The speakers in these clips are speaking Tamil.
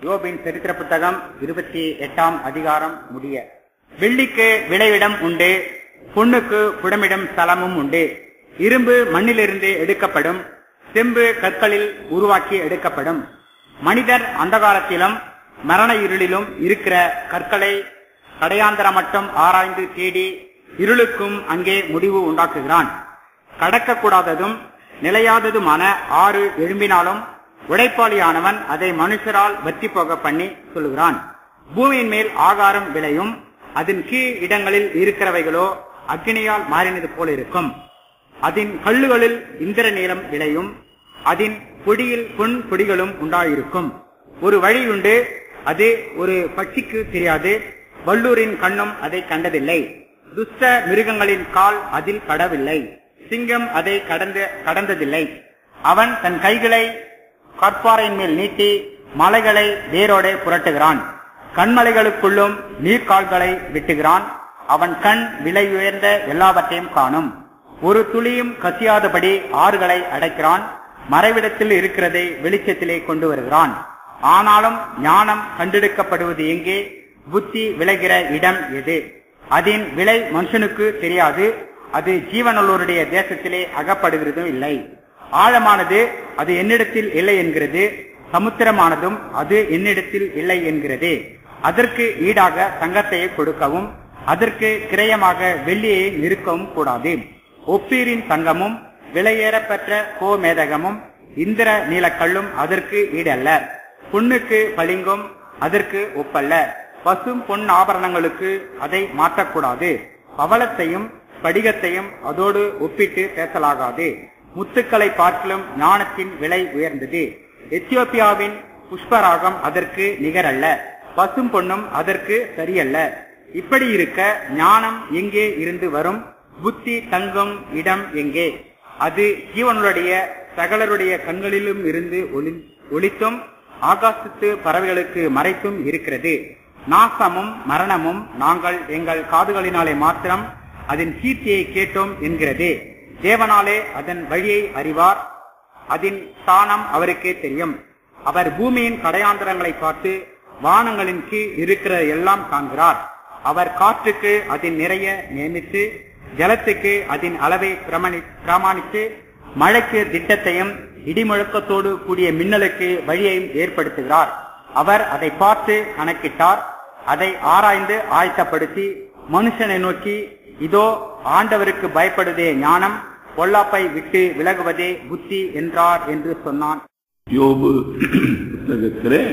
யோபின் சரித்திர புத்தகம் இருபத்தி எட்டாம் அதிகாரம் முடிய வெள்ளிக்கு விளைவிடம் உண்டு பொண்ணுக்கு புடமிடும் ஸ்தலமும் உண்டு இரும்பு மண்ணிலிருந்து எடுக்கப்படும் செம்பு கற்களில் உருவாக்கி எடுக்கப்படும் மனிதர் அந்த காலத்திலும் மரண இருளிலும் இருக்கிற கற்களை கடையாந்தர மட்டும் ஆராய்ந்து தேடி இருளுக்கும் அங்கே முடிவு உண்டாக்குகிறான் கடக்கக்கூடாததும் நிலையாததுமான ஆறு எழும்பினாலும் உழைப்பாளியானவன் அதை மனுஷரால் வற்றி போக பண்ணி சொல்லுகிறான் பூமியின் மேல் ஆகாரம் விளையும் அதன் கீழ் இடங்களில் இருக்கிறவைகளோ அக்னியால் மாறினது போல இருக்கும் அதன் கல்லுகளில் இந்திர நீளம் விளையும் அதன் பொடியில் பொன் பொடிகளும் உண்டாயிருக்கும் ஒரு வழியுண்டு அது ஒரு பட்சிக்கு தெரியாது வல்லூரின் கண்ணும் அதை கண்டதில்லை துஷ்ட மிருகங்களின் கால் அதில் கடவில்லை சிங்கம் அதை கடந்து கடந்ததில்லை அவன் தன் கைகளை கற்பாறையின் மேல் நீட்டி மலைகளை வேரோட புரட்டுகிறான் கண்மலைகளுக்குள்ளும் நீர்க்கால்களை வெட்டுகிறான் அவன் கண் விலை உயர்ந்த எல்லாவற்றையும் காணும் ஒரு துளியும் கசியாதபடி ஆறுகளை அடைக்கிறான் மறைவிடத்தில் இருக்கிறதை வெளிச்சத்திலே கொண்டு வருகிறான் ஆனாலும் ஞானம் கண்டெடுக்கப்படுவது எங்கே புத்தி விளைகிற இடம் எது அதன் விலை மனுஷனுக்கு தெரியாது அது ஜீவனுள்ளோருடைய தேசத்திலே அகப்படுகிறதும் இல்லை ஆழமானது அது என்னிடத்தில் இல்லை என்கிறது சமுத்திரமானதும் அது என்னிடத்தில் இல்லை என்கிறது அதற்கு ஈடாக தங்கத்தையே கொடுக்கவும் அதற்கு கிரயமாக வெள்ளியை நிறுக்கவும் கூடாது ஒப்பீரின் தங்கமும் விலையேறப்பெற்ற கோமேதகமும் இந்திர நீலக்கல்லும் அதற்கு ஈடல்ல புண்ணுக்கு பளிங்கும் அதற்கு ஒப்பல்ல பசும் பொன் ஆபரணங்களுக்கு அதை மாற்றக்கூடாது பவளத்தையும் படிகத்தையும் அதோடு ஒப்பிட்டு பேசலாகாது முத்துக்களை பார்க்கலும் ஞானத்தின் விலை உயர்ந்தது எத்தியோப்பியாவின் புஷ்பராகம் அதற்கு நிகரல்ல பசும் பொன்னும் அதற்கு சரியல்ல இப்படி இருக்க ஞானம் எங்கே இருந்து வரும் புத்தி தங்கும் இடம் எங்கே அது ஜீவனுடைய சகலருடைய கண்களிலும் இருந்து ஒளி ஒளித்தும் ஆகாசத்து பறவைகளுக்கு மறைத்தும் இருக்கிறது நாசமும் மரணமும் நாங்கள் எங்கள் காதுகளினாலே மாத்திரம் அதன் கீர்த்தியை கேட்டோம் என்கிறது தேவனாலே அதன் வழியை அறிவார் அதன் ஸ்தானம் அவருக்கே தெரியும் அவர் பூமியின் கடையாந்தரங்களை பார்த்து வானங்களின் கீழ் இருக்கிற எல்லாம் காண்கிறார் அவர் காற்றுக்கு அதன் நிறைய நியமித்து ஜலத்துக்கு அதன் அளவை பிரமணி- பிரமாணித்து மழைக்கு திட்டத்தையும் இடிமுழக்கத்தோடு கூடிய மின்னலுக்கு வழியையும் ஏற்படுத்துகிறார் அவர் அதை பார்த்து கணக்கிட்டார் அதை ஆராய்ந்து ஆயத்தப்படுத்தி மனுஷனை நோக்கி இதோ ஆண்டவருக்கு பயப்படுதே ஞானம் பொல்லாப்பை விட்டு விலகுவதே புத்தி என்றார் என்று சொன்னான் யோபு புத்தகத்திலே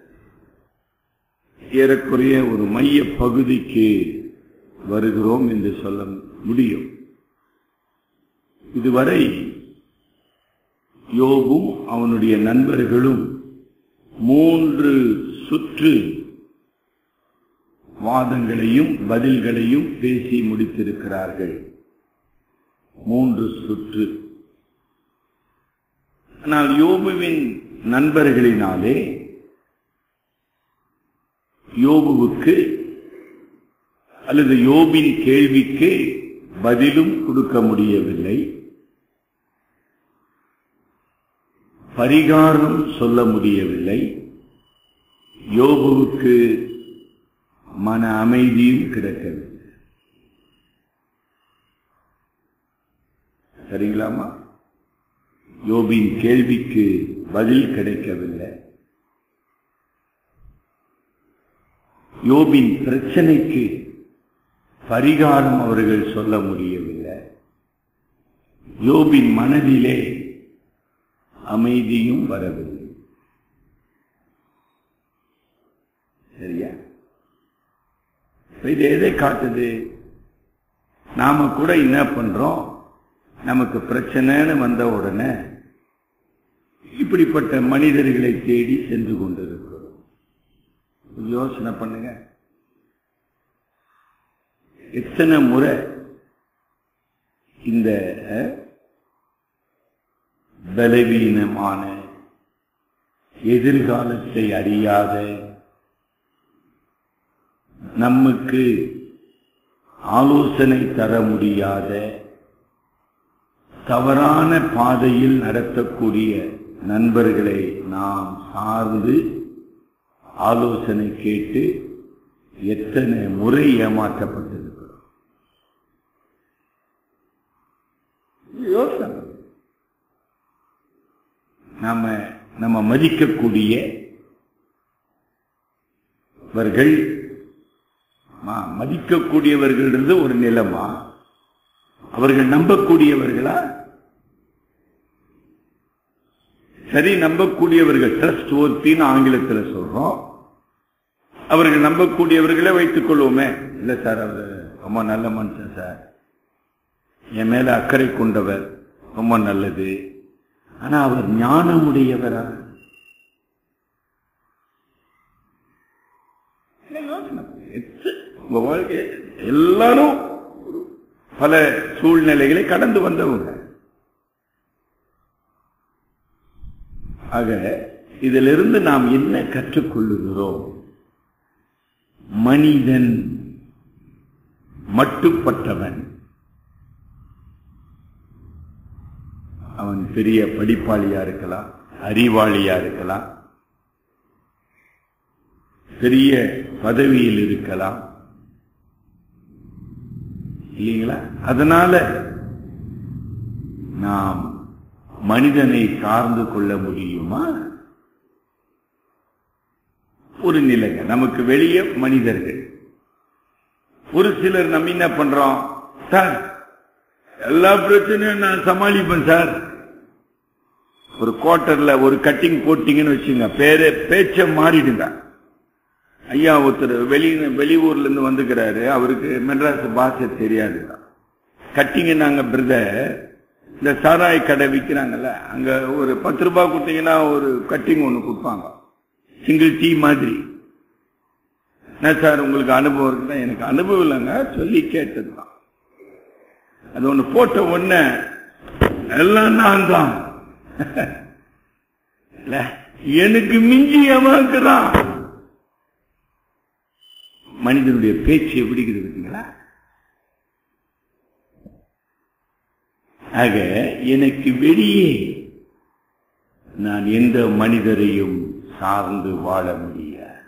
ஏறக்குறைய ஒரு மைய பகுதிக்கு வருகிறோம் என்று சொல்ல முடியும் இதுவரை யோபும் அவனுடைய நண்பர்களும் மூன்று சுற்று வாதங்களையும் பதில்களையும் பேசி முடித்திருக்கிறார்கள் மூன்று சுற்று ஆனால் யோபுவின் நண்பர்களினாலே யோபுவுக்கு அல்லது யோபின் கேள்விக்கு பதிலும் கொடுக்க முடியவில்லை பரிகாரம் சொல்ல முடியவில்லை யோபுவுக்கு மன அமைதியும் கிடைக்கவில்லை சரிங்களாமா யோபின் கேள்விக்கு பதில் கிடைக்கவில்லை யோபின் பிரச்சனைக்கு பரிகாரம் அவர்கள் சொல்ல முடியவில்லை யோபின் மனதிலே அமைதியும் வரவில்லை சரியா இப்ப இது எதை காட்டுது நாம கூட என்ன பண்றோம் நமக்கு பிரச்சனைன்னு வந்த உடனே இப்படிப்பட்ட மனிதர்களை தேடி சென்று கொண்டிருக்கிறோம் யோசனை பண்ணுங்க எத்தனை முறை இந்த அஹ், பலவீனமான எதிர்காலத்தை அறியாத நமக்கு ஆலோசனை தர முடியாத தவறான பாதையில் நடத்தக்கூடிய நண்பர்களை நாம் சார்ந்து ஆலோசனை கேட்டு எத்தனை முறை ஏமாற்றப்பட்டிருக்கிறோம் யோசனை நாம நம்ம மதிக்கக்கூடிய அவர்கள் மதிக்கக்கூடியவர்கள் ஒரு நிலமா அவர்கள் நம்பக்கூடியவர்களா சரி நம்பக்கூடியவர்கள் ட்ரஸ்ட் ஓர்த்தின்னு ஆங்கிலத்தில் சொல்றோம் அவர்கள் நம்பக்கூடியவர்களே வைத்துக் கொள்வோமே இல்ல சார் அவர் ரொம்ப நல்ல மனுஷன் சார் என் மேல அக்கறை கொண்டவர் ரொம்ப நல்லது ஆனா அவர் ஞானமுடையவரா உங்க வாழ்க்கை எல்லாரும் பல சூழ்நிலைகளை கடந்து வந்தவங்க ஆக இதிலிருந்து நாம் என்ன கற்றுக்கொள்ளுகிறோம் மனிதன் மட்டுப்பட்டவன் அவன் பெரிய படிப்பாளியா இருக்கலாம் அறிவாளியா இருக்கலாம் பெரிய பதவியில் இருக்கலாம் இல்லைங்களா அதனால நாம் மனிதனை சார்ந்து கொள்ள முடியுமா ஒரு நிலைங்க நமக்கு வெளியே மனிதர்கள் ஒரு சிலர் நம்ம என்ன பண்றோம் சார் எல்லா பிரச்சனையும் நான் சமாளிப்பேன் சார் ஒரு குவார்டர்ல ஒரு கட்டிங் போட்டீங்கன்னு வச்சுங்க பேரு பேச்ச மாறிடுங்க ஐயா ஒருத்தர் வெளி வெளியூர்ல இருந்து வந்துக்கிறாரு அவருக்கு மெட்ராஸ் பாஷை தெரியாது கட்டிங்க நாங்க பிரதர் இந்த சாராய கடை விற்கிறாங்கல்ல அங்க ஒரு பத்து ரூபாய் கொடுத்தீங்கன்னா ஒரு கட்டிங் ஒன்று கொடுப்பாங்க சிங்கிள் டீ மாதிரி என்ன சார் உங்களுக்கு அனுபவம் இருக்குதா எனக்கு அனுபவம் இல்லைங்க சொல்லி கேட்டதுதான் அது ஒன்று போட்ட உடனே எல்லாம் நான் தான் எனக்கு மிஞ்சி ஏமாக்குறான் மனிதனுடைய பேச்சு எப்படி இருக்குது பார்த்தீங்களா ஆக எனக்கு வெளியே நான் எந்த மனிதரையும் சார்ந்து வாழ முடிய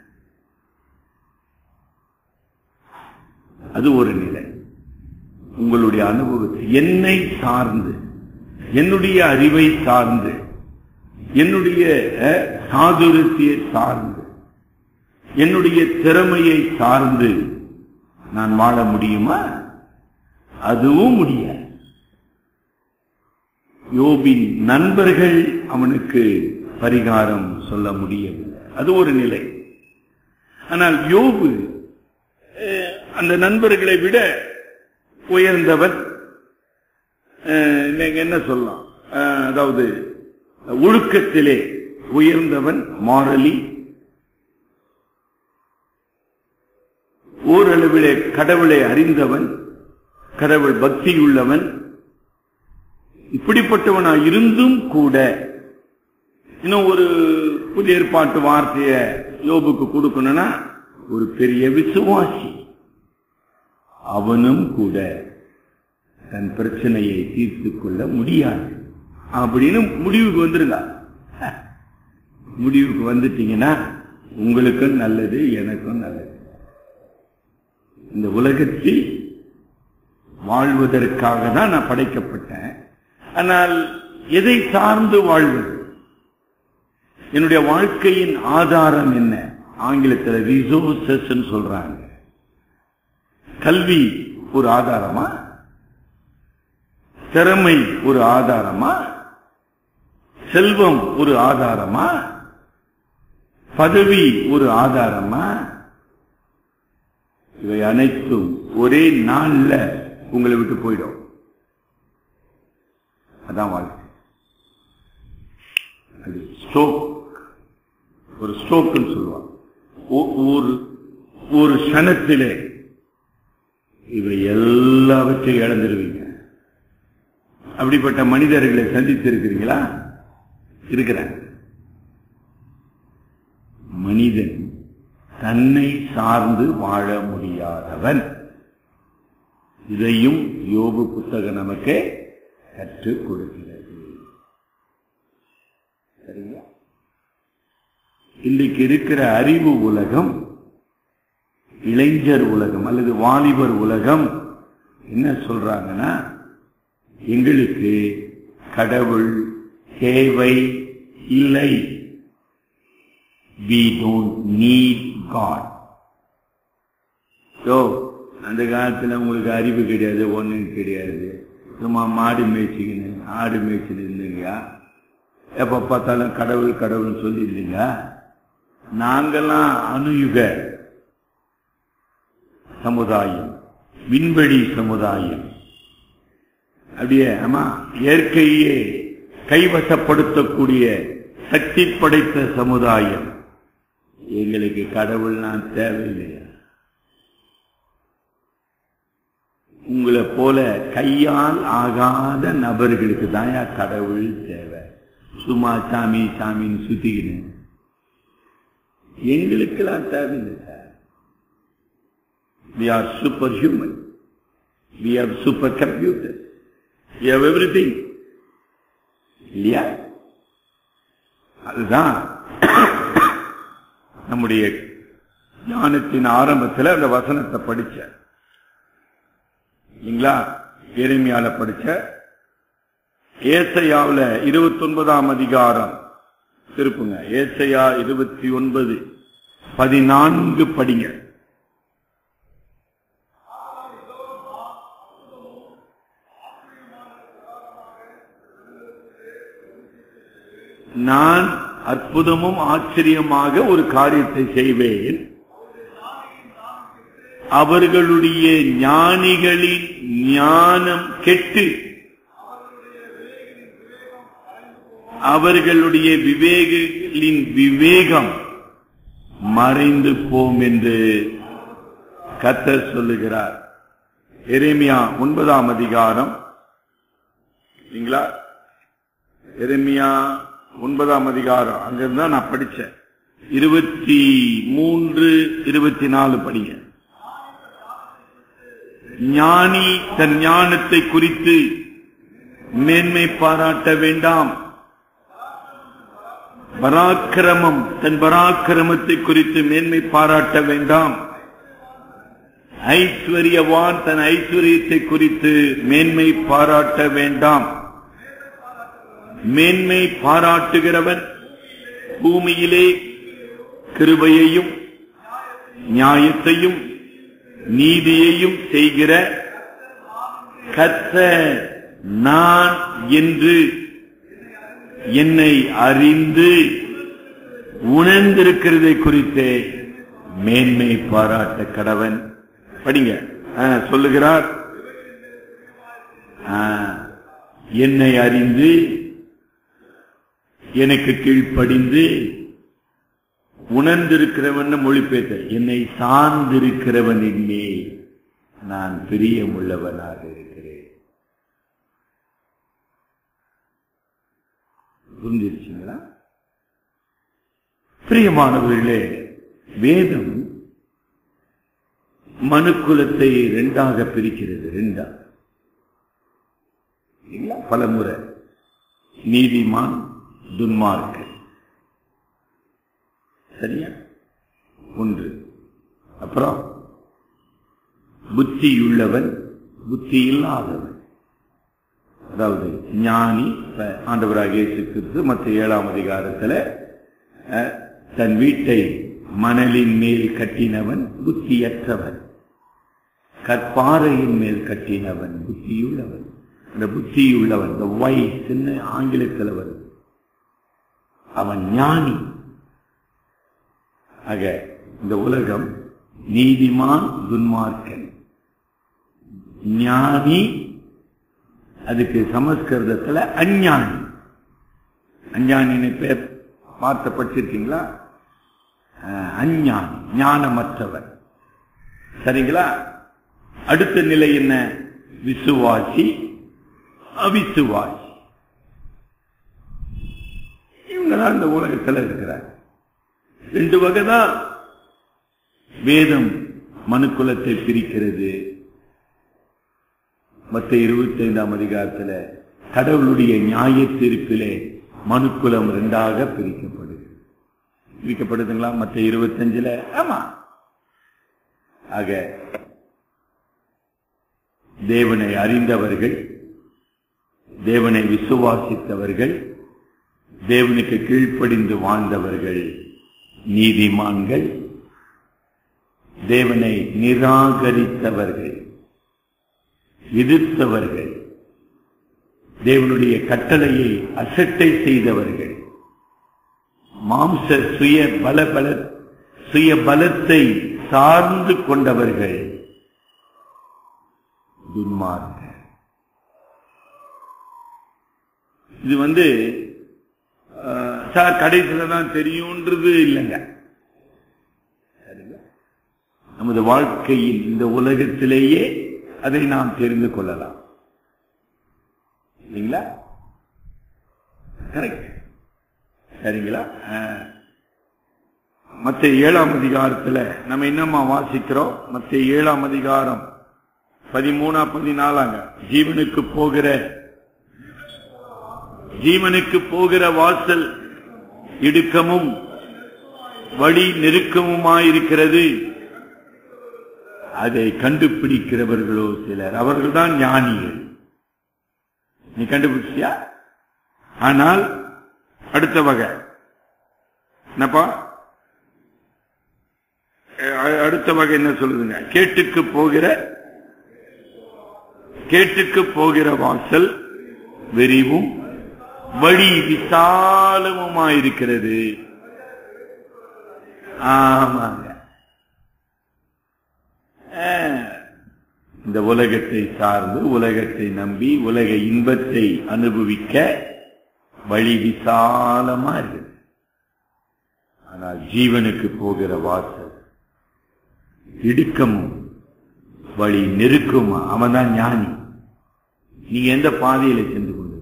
அது ஒரு நிலை உங்களுடைய அனுபவத்தை என்னை சார்ந்து என்னுடைய அறிவை சார்ந்து என்னுடைய சாதுரத்தை சார்ந்து என்னுடைய திறமையை சார்ந்து நான் வாழ முடியுமா அதுவும் முடியாது யோபின் நண்பர்கள் அவனுக்கு பரிகாரம் சொல்ல முடியவில்லை அது ஒரு நிலை ஆனால் யோபு அந்த நண்பர்களை விட உயர்ந்தவர் நீங்க என்ன சொல்லலாம் அதாவது ஒழுக்கத்திலே உயர்ந்தவன் மாரலி ஓரளவிலே கடவுளை அறிந்தவன் கடவுள் பக்தியுள்ளவன் இப்படிப்பட்டவனா இருந்தும் கூட இன்னும் ஒரு புதிய ஏற்பாட்டு வார்த்தைய யோபுக்கு கொடுக்கணும்னா ஒரு பெரிய விசுவாசி அவனும் கூட தன் பிரச்சனையை தீர்த்து கொள்ள முடியாது அப்படின்னு முடிவுக்கு வந்துருங்க முடிவுக்கு வந்துட்டீங்கன்னா உங்களுக்கும் நல்லது எனக்கும் நல்லது இந்த உலகத்தில் வாழ்வதற்காக தான் நான் படைக்கப்பட்டேன் ஆனால் எதை சார்ந்து வாழ்வது என்னுடைய வாழ்க்கையின் ஆதாரம் என்ன ஆங்கிலத்தில் ரிசோர்சஸ் சொல்றாங்க கல்வி ஒரு ஆதாரமா திறமை ஒரு ஆதாரமா செல்வம் ஒரு ஆதாரமா பதவி ஒரு ஆதாரமா இவை அனைத்தும் ஒரே நாள்ல உங்களை விட்டு போயிடும் அதான் வாழ்க்கை அது ஸ்ட்ரோக் ஒரு ஸ்ட்ரோக்னு சொல்லுவாங்க ஒரு ஒரு கணத்திலே இவை எல்லாவற்றையும் இழந்துருவீங்க அப்படிப்பட்ட மனிதர்களை சந்தித்து இருக்கிறீங்களா இருக்கிறாங்க மனிதன் தன்னை சார்ந்து வாழ முடியாதவன் இதையும் யோபு புத்தகம் நமக்கு கற்றுக் கொடுக்கிறது சரிங்களா இன்றைக்கு இருக்கிற அறிவு உலகம் இளைஞர் உலகம் அல்லது வாலிபர் உலகம் என்ன சொல்றாங்கன்னா எங்களுக்கு கடவுள் தேவை இல்லை we don't need God யோ அந்த காலத்துல உங்களுக்கு அறிவு கிடையாது ஒண்ணும் கிடையாது சும்மா மாடு மேய்ச்சிக்கின்னு ஆடு மேய்ச்சின்னு இருந்தீங்க எப்ப பார்த்தாலும் கடவுள் கடவுள்னு சொல்லி இருந்தீங்க நாங்கெல்லாம் அணுயுக சமுதாயம் விண்வெளி சமுதாயம் அப்படியே ஆமா இயற்கையே கைவசப்படுத்தக்கூடிய சக்தி படைத்த சமுதாயம் எங்களுக்கு கடவுள்லாம் தேவையில்லையா உங்களை போல கையால் ஆகாத நபர்களுக்கு தான் கடவுள் தேவை சும்மா சாமி சாமின்னு சுத்திக்கின்னு எங்களுக்கெல்லாம் தேவையில்லை sir we are superhuman we have super computers we have everything இல்லையா அதுதான் நம்முடைய ஞானத்தின் ஆரம்பத்தில் அந்த வசனத்தை படிச்ச இல்லைங்களா எளிமையால படிச்ச ஏசையாவில் இருபத்தி ஒன்பதாம் அதிகாரம் திருப்புங்க ஏசையா இருபத்தி ஒன்பது பதினான்கு படிங்க நான் அற்புதமும் ஆச்சரியமாக ஒரு காரியத்தை செய்வேன் அவர்களுடைய ஞானிகளின் ஞானம் கெட்டு அவர்களுடைய விவேகின் விவேகம் மறைந்து போம் என்று கத்தர் சொல்லுகிறார் எரேமியா ஒன்பதாம் அதிகாரம் சரிங்களா எரேமியா ஒன்பதாம் அதிகாரம் அங்கிருந்தா நான் படிச்சேன் இருபத்தி மூன்று இருபத்தி நாலு படிங்க ஞானி தன் ஞானத்தை குறித்து மேன்மை பாராட்ட வேண்டாம் பராக்கிரமம் தன் பராக்கிரமத்தை குறித்து மேன்மை பாராட்ட வேண்டாம் ஐஸ்வர்யவான் தன் ஐஸ்வர்யத்தை குறித்து மேன்மை பாராட்ட வேண்டாம் மேன்மை பாராட்டுகிறவன் பூமியிலே கிருபையையும் நியாயத்தையும் நீதியையும் செய்கிற கத்த நான் என்று என்னை அறிந்து உணர்ந்திருக்கிறதை குறித்தே மேன்மை பாராட்ட கடவன் படிங்க ஆ, சொல்லுகிறார் ஆ, என்னை அறிந்து எனக்கு கீழ்ப்படிந்து உணர்ந்திருக்கிறவன் மொழிபெயர்த்த என்னை சார்ந்திருக்கிறவன் என்னே நான் பிரியமுள்ளவனாக இருக்கிறேன் புரிஞ்சிருச்சுங்களா பிரியமானவர்களே வேதம் மனுக்குலத்தை ரெண்டாக பிரிக்கிறது ரெண்டா இல்லைங்களா? பலமுறை நீதிமான் துன்மார்க்கன் சரியா ஒன்று அப்புறம் புத்தியுள்ளவன் புத்தி இல்லாதவன் அதாவது ஞானி இப்ப ஆண்டவராக இயேசு கிறிஸ்து மற்ற ஏழாம் அதிகாரத்துல அஹ், தன் வீட்டை மணலின் மேல் கட்டினவன் புத்தியற்றவன் கற்பாறையின் மேல் கட்டினவன் புத்தியுள்ளவன் இந்த புத்தியுள்ளவன் இந்த வயசுன்னு ஆங்கிலத்தில் வருது அவன் ஞானி ஆக இந்த உலகம் நீதிமான் துன்மார்க்கன் ஞானி அதுக்கு சமஸ்கிருதத்துல அஞ்ஞானி அஞ்ஞானின்னு பேர் வார்த்தை படிச்சிருக்கீங்களா அஹ், அஞ்ஞானி ஞானமற்றவன் சரிங்களா அடுத்த நிலை என்ன விசுவாசி அவிசுவாசி இவங்கதான் இந்த உலகத்துல இருக்கிறாங்க ரெண்டு வகை தான் வேதம் மனுக்குலத்தை பிரிக்கிறது மற்ற இருபத்தி ஐந்தாம் அதிகாரத்துல கடவுளுடைய நியாய தீர்ப்பிலே மனுக்குலம் ரெண்டாக பிரிக்கப்படுகிறது விதிக்கப்படுதுங்களா மற்ற இருபத்தஞ்சுல ஆமா ஆக தேவனை அறிந்தவர்கள் தேவனை விசுவாசித்தவர்கள் தேவனுக்கு கீழ்ப்படிந்து வாழ்ந்தவர்கள் நீதிமான்கள் தேவனை நிராகரித்தவர்கள் எதிர்த்தவர்கள் தேவனுடைய கட்டளையை அசட்டை செய்தவர்கள் மாம்ச சுய பல பல சுய பலத்தை சார்ந்து கொண்டவர்கள் துன்மார்க்க இது வந்து அஹ், சார் கடைசியில தான் தெரியும்ன்றது இல்லைங்க சரிங்களா? நமது வாழ்க்கையில் இந்த உலகத்திலேயே அதை நாம் தெரிந்து கொள்ளலாம் இல்லைங்களா கரெக்ட் சரிங்களா மற்ற ஏழாம் அதிகாரத்துல நம்ம என்னம்மா வாசிக்கிறோம் மற்ற ஏழாம் அதிகாரம் பதிமூணா பதினாலாங்க ஜீவனுக்கு போகிற ஜீவனுக்கு போகிற வாசல் இடுக்கமும் வழி நெருக்கமுமாயிருக்கிறது அதை கண்டுபிடிக்கிறவர்களோ சிலர் அவர்கள்தான் ஞானிகள் நீ கண்டுபிடிச்சியா ஆனால் அடுத்த வகை என்னப்பா அஹ் அடுத்த வகை என்ன சொல்லுதுங்க கேட்டுக்கு போகிற கேட்டுக்கு போகிற வாசல் விரிவும் வழி விசாலமுமாயிருக்கிறது ஆமாங்க அஹ், இந்த உலகத்தை சார்ந்து உலகத்தை நம்பி உலக இன்பத்தை அனுபவிக்க வழி விசாலமா இருக்குது ஆனால் ஜீவனுக்கு போகிற வாசல் இடுக்கமும் வழி நெருக்குமா அவன் தான் ஞானி நீங்க எந்த பாதையில சென்று கொண்டு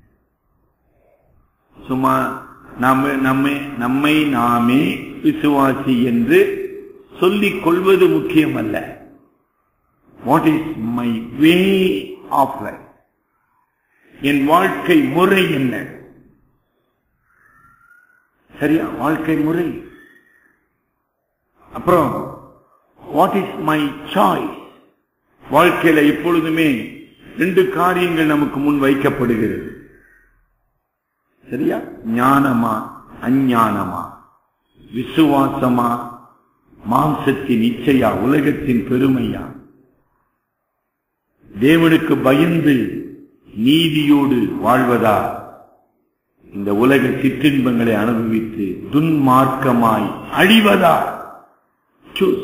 சும்மா நம்ம நம்மை நம்மை நாமே விசுவாசி என்று சொல்லிக் கொள்வது முக்கியமல்ல what is my way of life என் வாழ்க்கை முறை என்ன சரியா வாழ்க்கை முறை அப்புறம் வாட் இஸ் மை சாய்ஸ் வாழ்க்கையில எப்பொழுதுமே ரெண்டு காரியங்கள் நமக்கு முன் வைக்கப்படுகிறது சரியா ஞானமா அஞ்ஞானமா விசுவாசமா மாம்சத்தின் இச்சையா உலகத்தின் பெருமையா தேவனுக்கு பயந்து நீதியோடு வாழ்வதா இந்த உலக சிற்றின்பங்களை அனுபவித்து துன்மார்க்கமாய் அழிவதா சூஸ்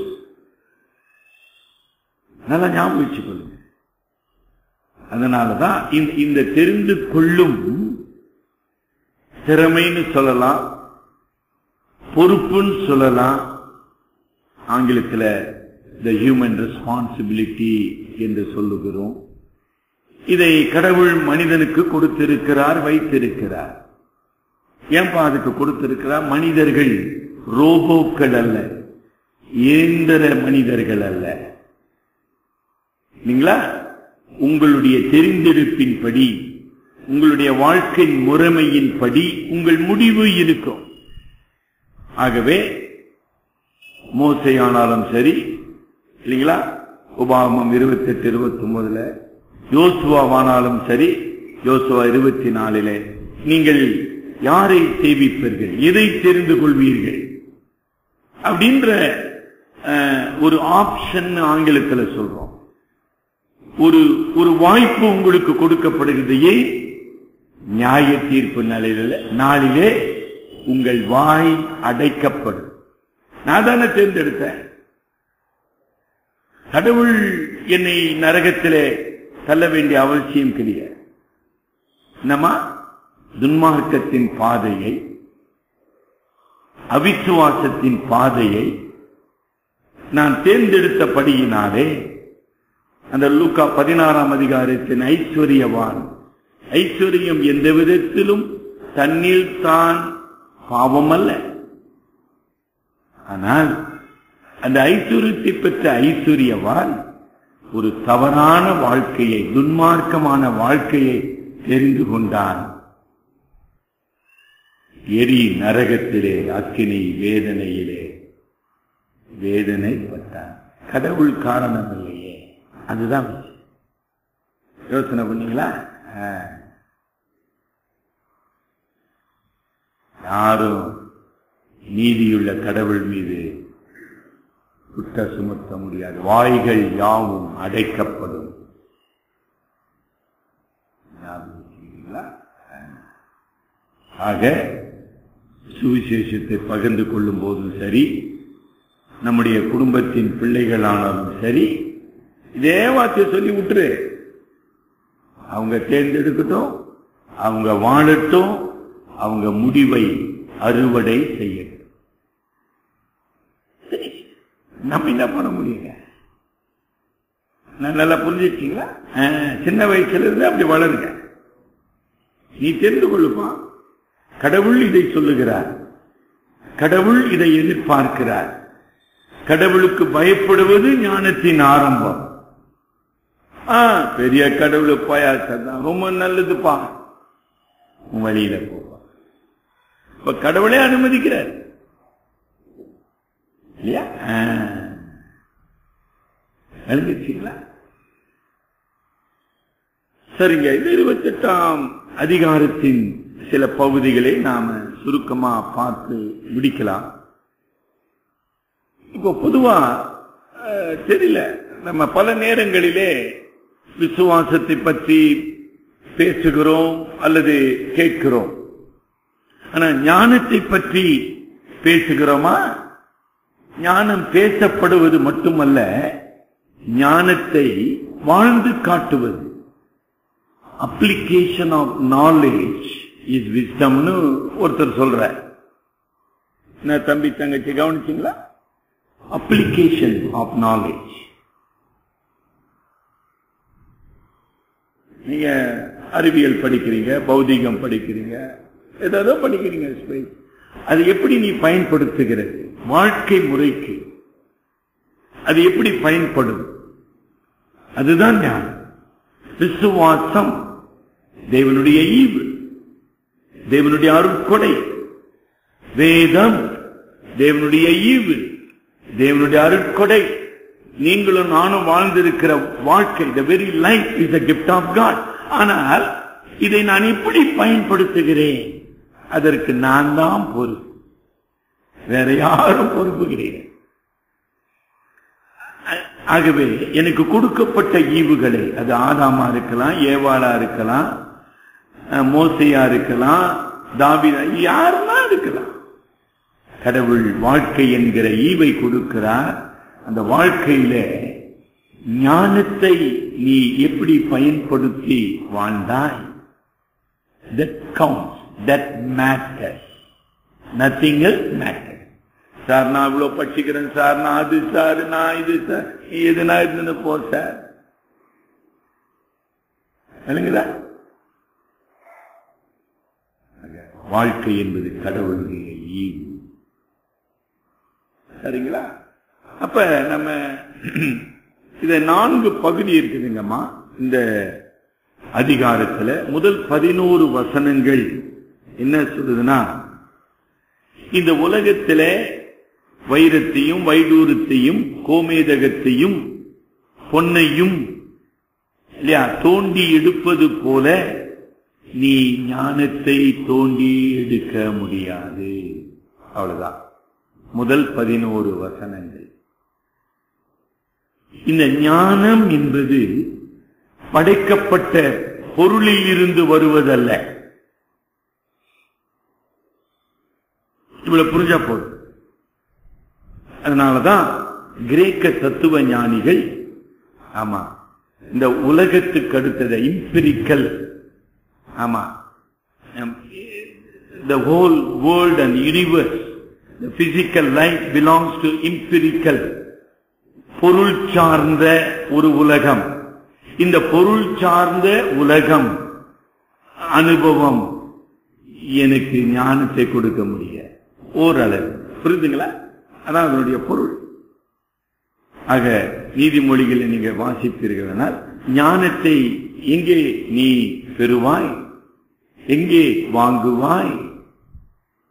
நல்லா ஞாபகம் வச்சுக்கொள்ளுங்க அதனாலதான் இந்த இந்த தெரிந்து கொள்ளும் திறமைன்னு சொல்லலாம் பொறுப்புன்னு சொல்லலாம் ஆங்கிலத்தில் த ஹியூமன் ரெஸ்பான்சிபிலிட்டி என்று சொல்லுகிறோம் இதை கடவுள் மனிதனுக்கு கொடுத்திருக்கிறார் வைத்திருக்கிறார் ஏன்பா அதுக்கு கொடுத்திருக்கிறார் மனிதர்கள் ரோபோக்கள் அல்ல இயந்திர மனிதர்கள் அல்ல இல்லைங்களா உங்களுடைய தெரிந்தெடுப்பின்படி உங்களுடைய வாழ்க்கை முறைமையின்படி உங்கள் முடிவு இருக்கும் ஆகவே மோசையானாலும் சரி இல்லைங்களா உபாகமம் இருபத்தி எட்டு இருபத்தி ஒன்பதுல யோசுவாவானாலும் சரி யோசுவா இருபத்தி நாலிலே நீங்கள் யாரை சேவிப்பீர்கள் எதை தெரிந்து கொள்வீர்கள் அப்படின்ற அஹ், ஒரு ஆப்ஷன் ஆங்கிலத்தில் சொல்றோம் ஒரு ஒரு வாய்ப்பு உங்களுக்கு கொடுக்கப்படுகிறது ஏன் நியாய தீர்ப்பு நாளிலே நாளிலே உங்கள் வாய் அடைக்கப்படும் நான் தானே தேர்ந்தெடுத்தேன் கடவுள் என்னை நரகத்திலே தள்ள வேண்டிய அவசியம் கிடையாது என்னமா துன்மார்க்கத்தின் பாதையை அவிசுவாசத்தின் பாதையை நான் தேர்ந்தெடுத்தபடியினாலே அந்த லூக்கா பதினாறாம் அதிகாரத்தின் ஐஸ்வர்யவான் ஐஸ்வர்யம் எந்த விதத்திலும் தன்னில் தான் பாவம் அல்ல ஆனால் அந்த ஐஸ்வர்யத்தை பெற்ற ஐஸ்வர்யவான் ஒரு தவறான வாழ்க்கையை துன்மார்க்கமான வாழ்க்கையை தெரிந்து கொண்டான் எரி நரகத்திலே அக்கினி வேதனையிலே வேதனைப்பட்டான் கடவுள் காரணம் இல்லையே அதுதான் விஷயம். யோசனை பண்ணீங்களா ஆ. யாரும் நீதியுள்ள கடவுள் மீது குற்ற சுமத்த முடியாது வாய்கள் யாவும் அடைக்கப்படும் ஞாபகம் வச்சுக்கிறீங்களா? ஆ. ஆக சுவிசேஷத்தை பகிர்ந்து கொள்ளும் போதும் சரி நம்முடைய குடும்பத்தின் பிள்ளைகளானாலும் சரி இதே வார்த்தையை சொல்லி விட்டுரு அவங்க தேர்ந்தெடுக்கட்டும் அவங்க வாழட்டும் அவங்க முடிவை அறுவடை செய்யட்டும் சரி. நம்ம என்ன பண்ண முடியுங்க நான் நல்லா புரிஞ்சிருக்கீங்களா ஆ, சின்ன வயசுல இருந்து அப்படி வளருங்க நீ தெரிந்து கொள்ளுப்பா கடவுள் இதை சொல்லுகிறார் கடவுள் இதை எதிர்பார்க்கிறார் கடவுளுக்கு பயப்படுவது ஞானத்தின் ஆரம்பம் ஆ, பெரிய கடவுள் பாயாசம் ரொம்ப நல்லதுப்பா உன் வழியில போப்பா இப்ப கடவுளே அனுமதிக்கிறார் இல்லையா ஆ. விளங்கிருச்சீங்களா சரிங்க இது இருபத்தெட்டாம் அதிகாரத்தின் சில பகுதிகளை நாம சுருக்கமா பார்த்து முடிக்கலாம் இப்போ பொதுவா அஹ், தெரியல நம்ம பல நேரங்களிலே விசுவாசத்தை பற்றி பேசுகிறோம் அல்லது கேட்கிறோம் ஆனா ஞானத்தை பற்றி பேசுகிறோமா ஞானம் பேசப்படுவது மட்டுமல்ல ஞானத்தை வாழ்ந்து காட்டுவது அப்ளிகேஷன் ஆஃப் நாலேஜ் இஸ் விஸ்டம்னு ஒருத்தர் சொல்ற என்ன தம்பி தங்கச்சி கவனிச்சீங்களா அப்ளிகேஷன் ஆஃப் நாலேஜ் நீங்க அறிவியல் படிக்கிறீங்க பௌதிகம் படிக்கிறீங்க ஏதோ படிக்கிறீங்க space. அது எப்படி நீ பயன்படுத்துகிறது வாழ்க்கை முறைக்கு அது எப்படி பயன்படும் அதுதான் ஞானம் விசுவாசம் தேவனுடைய ஈவு தேவனுடைய அருட்கொடை வேதம் தேவனுடைய ஈவு தேவனுடைய அருட்கொடை நீங்களும் நானும் வாழ்ந்திருக்கிற வாழ்க்கை the very life is a gift of God ஆனால் இதை நான் எப்படி பயன்படுத்துகிறேன் அதற்கு நான் தான் பொறுப்பு வேற யாரும் பொறுப்பு கிடையாது ஆகவே எனக்கு கொடுக்கப்பட்ட ஈவுகளை அது ஆதாமா இருக்கலாம் ஏவாளா இருக்கலாம் அஹ், மோசையா இருக்கலாம் தாவிதா யாருன்னா இருக்கலாம் கடவுள் வாழ்க்கை என்கிற ஈவை கொடுக்கிறார் அந்த வாழ்க்கையில ஞானத்தை நீ எப்படி பயன்படுத்தி வாழ்ந்தாய் that counts that matters nothing else matter sir நான் இவ்வளவு படிச்சுக்கிறேன் சார் நான் அது சார் நான் இது சார் நீ எதுனா இருந்துன்னு போ சார் இல்லைங்களா வாழ்க்கை என்பது கடவுளுடைய ஈவு சரிங்களா அப்ப நம்ம இத நான்கு பகுதி இருக்குதுங்கம்மா இந்த அதிகாரத்துல முதல் பதினோரு வசனங்கள் என்ன சொல்லுதுன்னா இந்த உலகத்தில வைரத்தையும் வைடூரத்தையும் கோமேதகத்தையும் பொன்னையும் இல்லையா தோண்டி எடுப்பது போல நீ ஞானத்தை தோண்டி எடுக்க முடியாது அவ்வளவுதான் முதல் பதினோரு வசனங்கள் இந்த ஞானம் என்பது படைக்கப்பட்ட பொருளில் இருந்து வருவதல்ல இவ்வளவு புரிஞ்சா போதும் அதனாலதான் கிரேக்க தத்துவ ஞானிகள் ஆமா இந்த உலகத்துக்கு அடுத்தது இம்பிரிக்கல் ஆமா the whole world and universe the physical life belongs to empirical பொருள் சார்ந்த ஒரு உலகம் இந்த பொருள் சார்ந்த உலகம் அனுபவம் எனக்கு ஞானத்தை கொடுக்க முடியாது ஓரளவு புரியுதுங்களா அதான் அதனுடைய பொருள் ஆக நீதிமொழிகளை நீங்க வாசிப்பீர்களானால் ஞானத்தை எங்கே நீ பெறுவாய் எங்கே வாங்குவாய்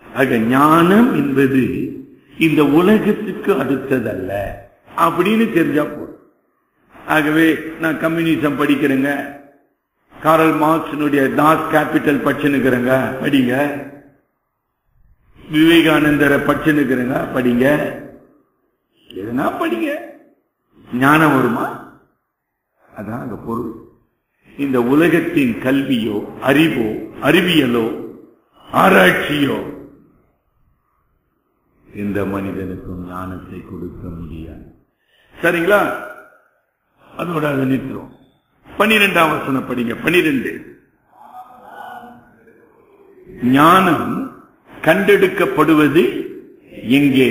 ஆக ஞானம் என்பது இந்த உலகத்துக்கு அடுத்ததல்ல அப்படின்னு தெரிஞ்சா போதும் ஆகவே நான் கம்யூனிசம் படிக்கிறேங்க காரல் மார்க்ஸினுடைய தாஸ் கேபிட்டல் படிச்சுன்னுக்கிறேங்க படிங்க விவேகானந்தரை படிச்சுன்னுக்கிறேங்க படிங்க எதுனா படிங்க ஞானம் வருமா அதான் அங்க பொருள் இந்த உலகத்தின் கல்வியோ அறிவோ அறிவியலோ ஆராய்ச்சியோ எந்த மனிதனுக்கும் ஞானத்தை கொடுக்க முடியாது சரிங்களா அதோட அதை நிறுத்துறோம் பன்னிரெண்டாம் வசனம் படிங்க பனிரெண்டு ஞானம் கண்டெடுக்கப்படுவது எங்கே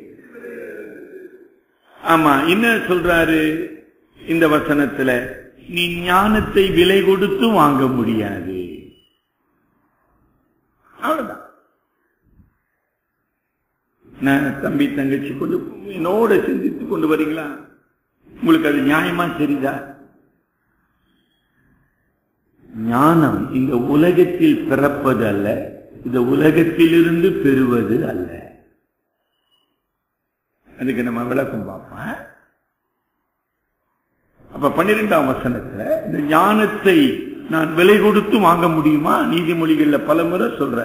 ஆமா என்ன சொல்றாரு இந்த வசனத்துல நீ ஞானத்தை விலை கொடுத்து வாங்க முடியாது அவ்வளவுதான் நான் தம்பி தங்கச்சி கொண்டு என்னோட சிந்தித்து கொண்டு வரீங்களா உங்களுக்கு அது நியாயமா தெரியுதா ஞானம் இந்த உலகத்தில் பிறப்பது அல்ல இந்த உலகத்திலிருந்து பெறுவது அல்ல அதுக்கு நம்ம விளக்கம் பார்ப்போம் அப்ப பன்னிரெண்டாம் வசனத்துல இந்த ஞானத்தை நான் விலை கொடுத்து வாங்க முடியுமா நீதிமொழிகள்ல பல முறை சொல்ற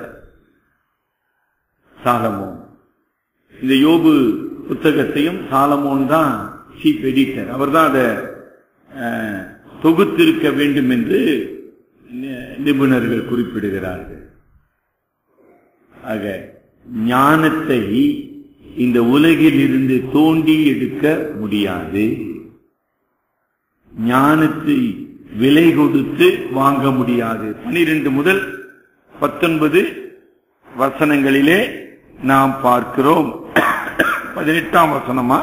சாலமோன் இந்த யோபு புத்தகத்தையும் சாலமோன் தான் சீஃப் எடிட்டர் அவர் தான் அதை அஹ், தொகுத்திருக்க வேண்டும் என்று நி- நிபுணர்கள் குறிப்பிடுகிறார்கள் ஆக ஞானத்தை இந்த உலகில் இருந்து தோண்டி எடுக்க முடியாது ஞானத்தை விலை கொடுத்து வாங்க முடியாது பனிரெண்டு முதல் பத்தொன்பது வசனங்களிலே நாம் பார்க்கிறோம் பதினெட்டாம் வசனமா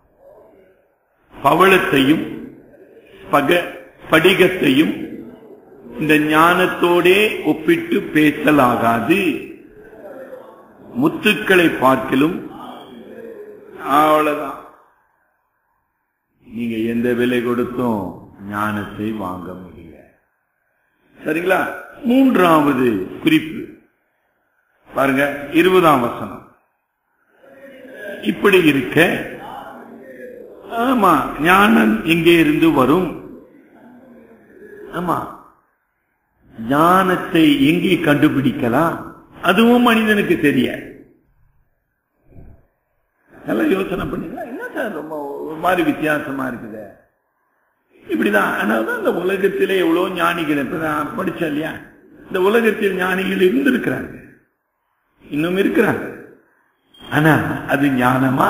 பவளத்தையும் பக படிகத்தையும் இந்த ஞானத்தோடே ஒப்பிட்டு பேசலாகாது முத்துக்களை பார்க்கிலும் அவ்வளவுதான் நீங்க எந்த விலை கொடுத்தும் ஞானத்தை வாங்க முடியல சரிங்களா மூன்றாவது குறிப்பு பாருங்க இருபதாம் வசனம் இப்படி இருக்க ஆமா ஞானம் எங்கே இருந்து வரும் ஆமா ஞானத்தை எங்கே கண்டுபிடிக்கலாம் அதுவும் மனிதனுக்கு தெரிய நல்லா யோசனை பண்ணீங்களா என்ன சார் ரொம்ப ஒரு மாதிரி வித்தியாசமா இருக்குது இப்படிதான் அதனாலதான் இந்த உலகத்திலே எவ்வளவு ஞானிகள் இப்ப நான் படிச்சேன் இல்லையா இந்த உலகத்தில் ஞானிகள் இருந்திருக்கிறாங்க இன்னும் இருக்கிறாங்க ஆனா அது ஞானமா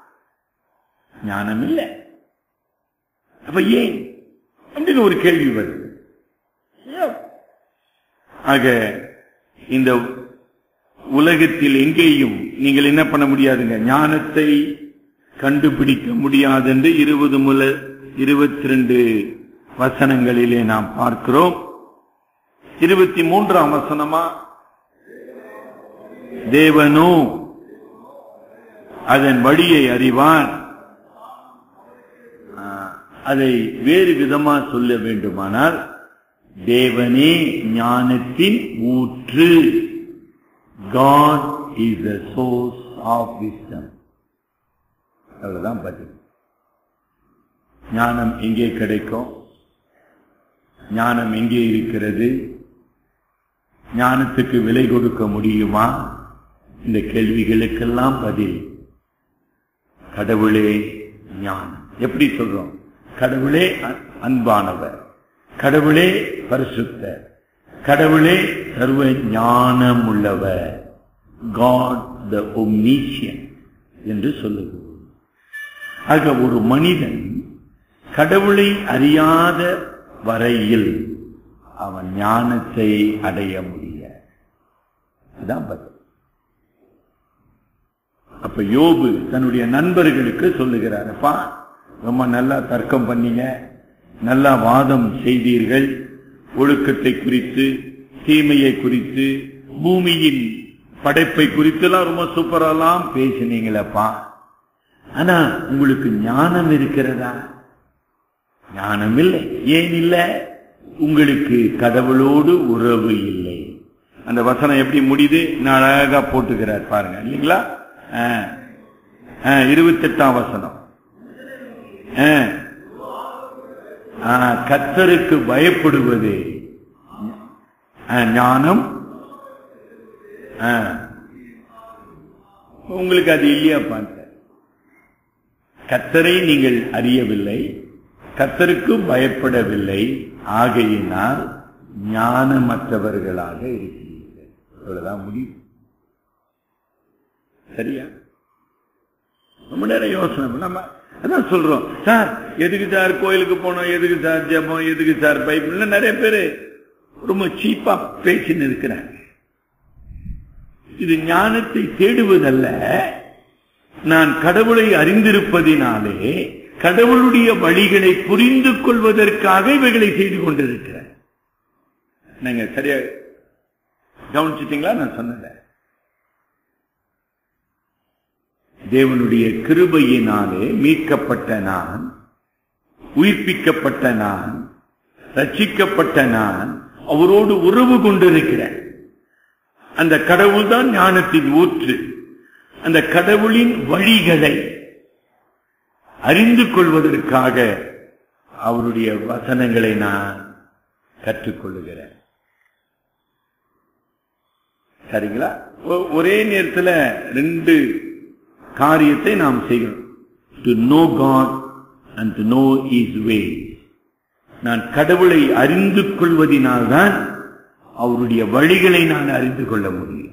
ஞானம் இல்லை அப்ப ஏன் அப்படின்னு ஒரு கேள்வி வருது ஏன்? ஆக இந்த உலகத்தில் எங்கேயும் நீங்கள் என்ன பண்ண முடியாதுங்க ஞானத்தை கண்டுபிடிக்க முடியாது என்று இருபது முதல் இருபத்தி ரெண்டு வசனங்களிலே நாம் பார்க்கிறோம் இருபத்தி மூன்றாம் வசனமா தேவனோ அதன் வழியை அறிவான் ஆ, அதை வேறு விதமா சொல்ல வேண்டுமானால் தேவனே ஞானத்தின் ஊற்று God is the source of wisdom அவ்வளவுதான் பதில் ஞானம் எங்கே கிடைக்கும் ஞானம் எங்கே இருக்கிறது ஞானத்துக்கு விலை கொடுக்க முடியுமா இந்த கேள்விகளுக்கெல்லாம் பதில் கடவுளே ஞானம் எப்படி சொல்றோம் கடவுளே அ- அன்பானவர் கடவுளே பரிசுத்தர் கடவுளே சர்வ ஞானம் உள்ளவர் காட் த ஒம்னீஷியன் என்று சொல்லுகிறோம் ஆக ஒரு மனிதன் கடவுளை அறியாத வரையில் அவன் ஞானத்தை அடைய முடியாது அதான் பதில் அப்ப யோபு தன்னுடைய நண்பர்களுக்கு சொல்லுகிறார் அப்பா ரொம்ப நல்லா தர்க்கம் பண்ணீங்க நல்லா வாதம் செய்தீர்கள் ஒழுக்கத்தை குறித்து தீமையை குறித்து பூமியின் படைப்பை குறித்தெல்லாம் ரொம்ப சூப்பரெல்லாம் பேசினீங்களப்பா ஆனா உங்களுக்கு ஞானம் இருக்கிறதா ஞானம் இல்லை ஏன் இல்லை உங்களுக்கு கடவுளோடு உறவு இல்லை அந்த வசனம் எப்படி முடியுது நான் அழகா போட்டுக்கிறார் பாருங்க இல்லைங்களா இருபத்தி எட்டாம் வசனம் ஆ. ஆ, கர்த்தருக்கு பயப்படுவது ஆ, ஞானம் ஆ. உங்களுக்கு அது இல்லையா பார்த்த கர்த்தரை நீங்கள் அறியவில்லை கர்த்தருக்கு பயப்படவில்லை ஆகையினால் ஞானமற்றவர்களாக இருக்கிறீர்கள் இவ்வளவுதான் முடியும் சரியா ரொம்ப நேரம் யோசனை பண்ண. நம்ம அதான் சொல்றோம் சார் எதுக்கு சார் கோயிலுக்கு போனோம் எதுக்கு சார் ஜெபம் எதுக்கு சார் பைபிள் நிறைய பேரு ரொம்ப சீப்பா பேசின்னு இருக்கிறாங்க இது ஞானத்தை தேடுவதல்ல நான் கடவுளை அறிந்திருப்பதினாலே கடவுளுடைய வழிகளை புரிந்து கொள்வதற்காக இவைகளை செய்து கொண்டிருக்கிறேன் நீங்க சரியா கவனிச்சிட்டீங்களா நான் சொன்னேன் தேவனுடைய கிருபையினாலே மீட்கப்பட்ட நான் உயிர்ப்பிக்கப்பட்ட நான் ரட்சிக்கப்பட்ட நான் அவரோடு உறவு கொண்டிருக்கிறேன் அந்த கடவுள் தான் ஞானத்தின் ஊற்று அந்த கடவுளின் வழிகளை அறிந்து கொள்வதற்காக அவருடைய வசனங்களை நான் கற்றுக்கொள்ளுகிறேன் சரிங்களா ஒ- ஒரே நேரத்தில் ரெண்டு காரியத்தை நாம் செய்கிறோம் to know God and to know his way நான் கடவுளை அறிந்து கொள்வதினால்தான் அவருடைய வழிகளை நான் அறிந்து கொள்ள முடியும்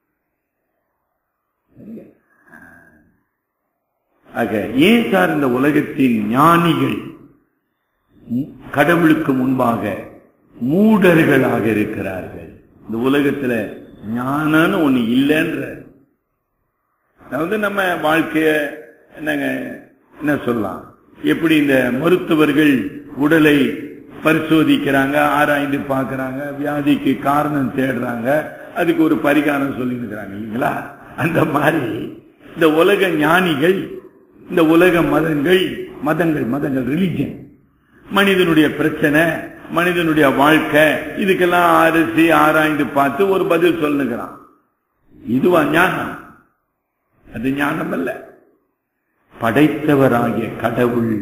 ஆக ஏன் சார் இந்த உலகத்தின் ஞானிகள் மு- கடவுளுக்கு முன்பாக மூடர்களாக இருக்கிறார்கள் இந்த உலகத்துல ஞானம்னு ஒண்ணு இல்லைன்ற அதாவது நம்ம வாழ்க்கைய என்னங்க என்ன சொல்லலாம் எப்படி இந்த மருத்துவர்கள் உடலை பரிசோதிக்கிறாங்க ஆராய்ந்து பார்க்கறாங்க வியாதிக்கு காரணம் தேடுறாங்க அதுக்கு ஒரு பரிகாரம் சொல்லி இருக்கிறாங்க இல்லைங்களா அந்த மாதிரி இந்த உலக ஞானிகள் இந்த உலக மதங்கள் மதங்கள் மதங்கள் ரிலிஜன் மனிதனுடைய பிரச்சனை மனிதனுடைய வாழ்க்கை இதுக்கெல்லாம் அரிசி ஆராய்ந்து பார்த்து ஒரு பதில் சொல்லுகிறான் இதுவா ஞானம் அது ஞானம் அல்ல படைத்தவராகிய கடவுள்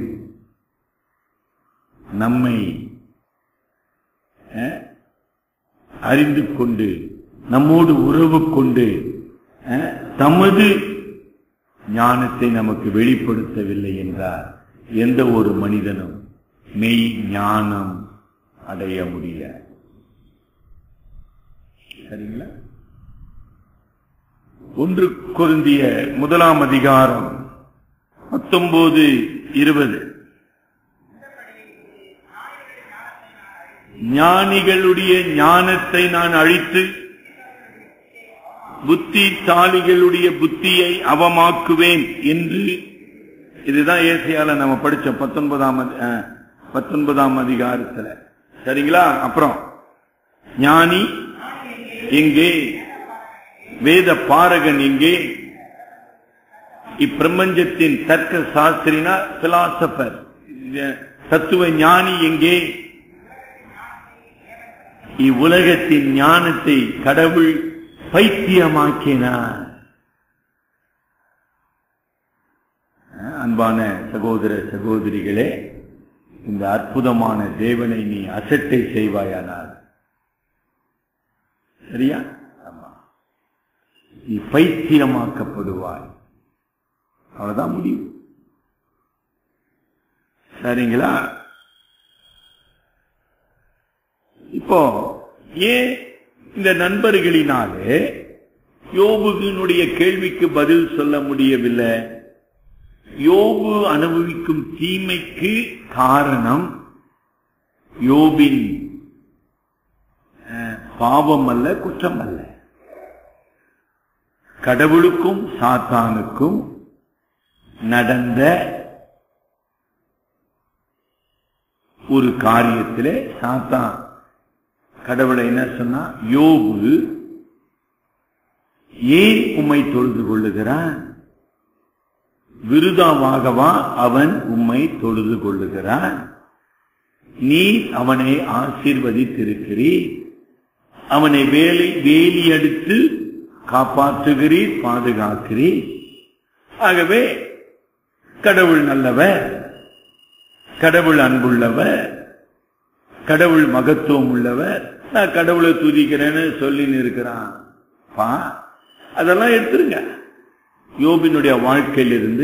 நம்மை அஹ், அறிந்து கொண்டு நம்மோடு உறவு கொண்டு அஹ், தமது ஞானத்தை நமக்கு வெளிப்படுத்தவில்லை என்றார் எந்த ஒரு மனிதனும் மெய் ஞானம் அடைய முடியாது சரிங்களா ஒன்று கொருந்திய முதலாம் அதிகாரம் பத்தொன்பது இருபது ஞானிகளுடைய ஞானத்தை நான் அழித்து புத்திசாலிகளுடைய புத்தியை அவமாக்குவேன் என்று இதுதான் ஏசியால நம்ம படிச்ச பத்தொன்பதாம் அதி- அஹ், பத்தொன்பதாம் அதிகாரத்துல சரிங்களா அப்புறம் ஞானி எங்கே வேத பாரகன் எங்கே இப்பிரபஞ்சத்தின் தர்க்க சாஸ்திரினா பிலாசபர் தத்துவ ஞானி எங்கே இவ்வுலகத்தின் ஞானத்தை கடவுள் பைத்தியமாக்கினார் அன்பான சகோதர சகோதரிகளே இந்த அற்புதமான தேவனை நீ அசட்டை செய்வாயானால் சரியா ஆமா நீ பைத்தியமாக்கப்படுவாய் அவ்வளவுதான் முடியும் சரிங்களா இப்போ ஏன் இந்த நண்பர்களினாலே யோபுவினுடைய கேள்விக்கு பதில் சொல்ல முடியவில்லை யோபு அனுபவிக்கும் தீமைக்கு காரணம் யோபின் அஹ், பாவம் அல்ல குற்றம் அல்ல கடவுளுக்கும் சாத்தானுக்கும் நடந்த ஒரு காரியத்திலே சாத்தான் கடவுளை என்ன சொன்னா யோபு ஏன் உம்மை தொழுது கொள்ளுகிறான் விருதாவாகவா அவன் உம்மை தொழுது கொள்ளுகிறான் நீ அவனை ஆசீர்வதித்திருக்கிறீர் அவனை வேலை வேலி அடித்து காப்பாற்றுகிறீர் பாதுகாக்கிறீர் ஆகவே கடவுள் நல்லவர் கடவுள் அன்புள்ளவர் கடவுள் மகத்துவம் உள்ளவர் நான் கடவுளை துதிக்கிறேன்னு சொல்லின்னு இருக்கிறான் பா அதெல்லாம் எடுத்துருங்க யோபினுடைய வாழ்க்கையிலிருந்து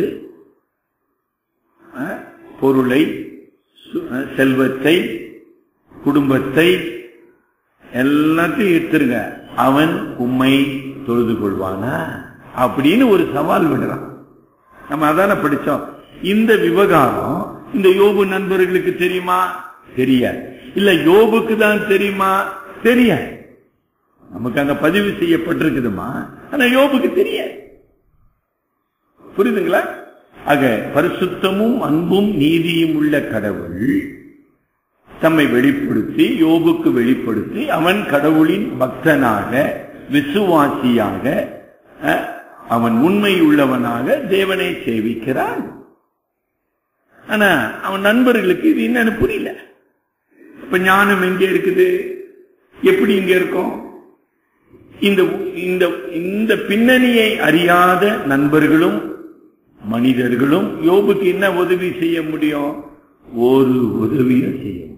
அஹ், பொருளை சு- அஹ், செல்வத்தை குடும்பத்தை எல்லாத்தையும் எடுத்துருங்க அவன் உம்மை தொழுது கொள்வானா அப்படின்னு ஒரு சவால் விடுறான் நம்ம அதான படிச்சோம் இந்த விவகாரம் இந்த யோபு நண்பர்களுக்கு தெரியுமா தெரியாது இல்ல யோபுக்கு தான் தெரியுமா தெரியாது நமக்கு அங்க பதிவு செய்யப்பட்டிருக்குதுமா ஆனா யோபுக்கு தெரியாது புரியுதுங்களா ஆக பரிசுத்தமும் அன்பும் நீதியும் உள்ள கடவுள் தம்மை வெளிப்படுத்தி யோபுக்கு வெளிப்படுத்தி அவன் கடவுளின் பக்தனாக விசுவாசியாக அஹ், அவன் உண்மை உள்ளவனாக தேவனை சேவிக்கிறான் ஆனா அவன் நண்பர்களுக்கு இது என்னன்னு புரியல இப்ப ஞானம் எங்க இருக்குது எப்படி இங்க இருக்கும் இந்த இந்த இந்த பின்னணியை அறியாத நண்பர்களும் மனிதர்களும் யோபுக்கு என்ன உதவி செய்ய முடியும் ஒரு உதவியும் செய்ய முடியும்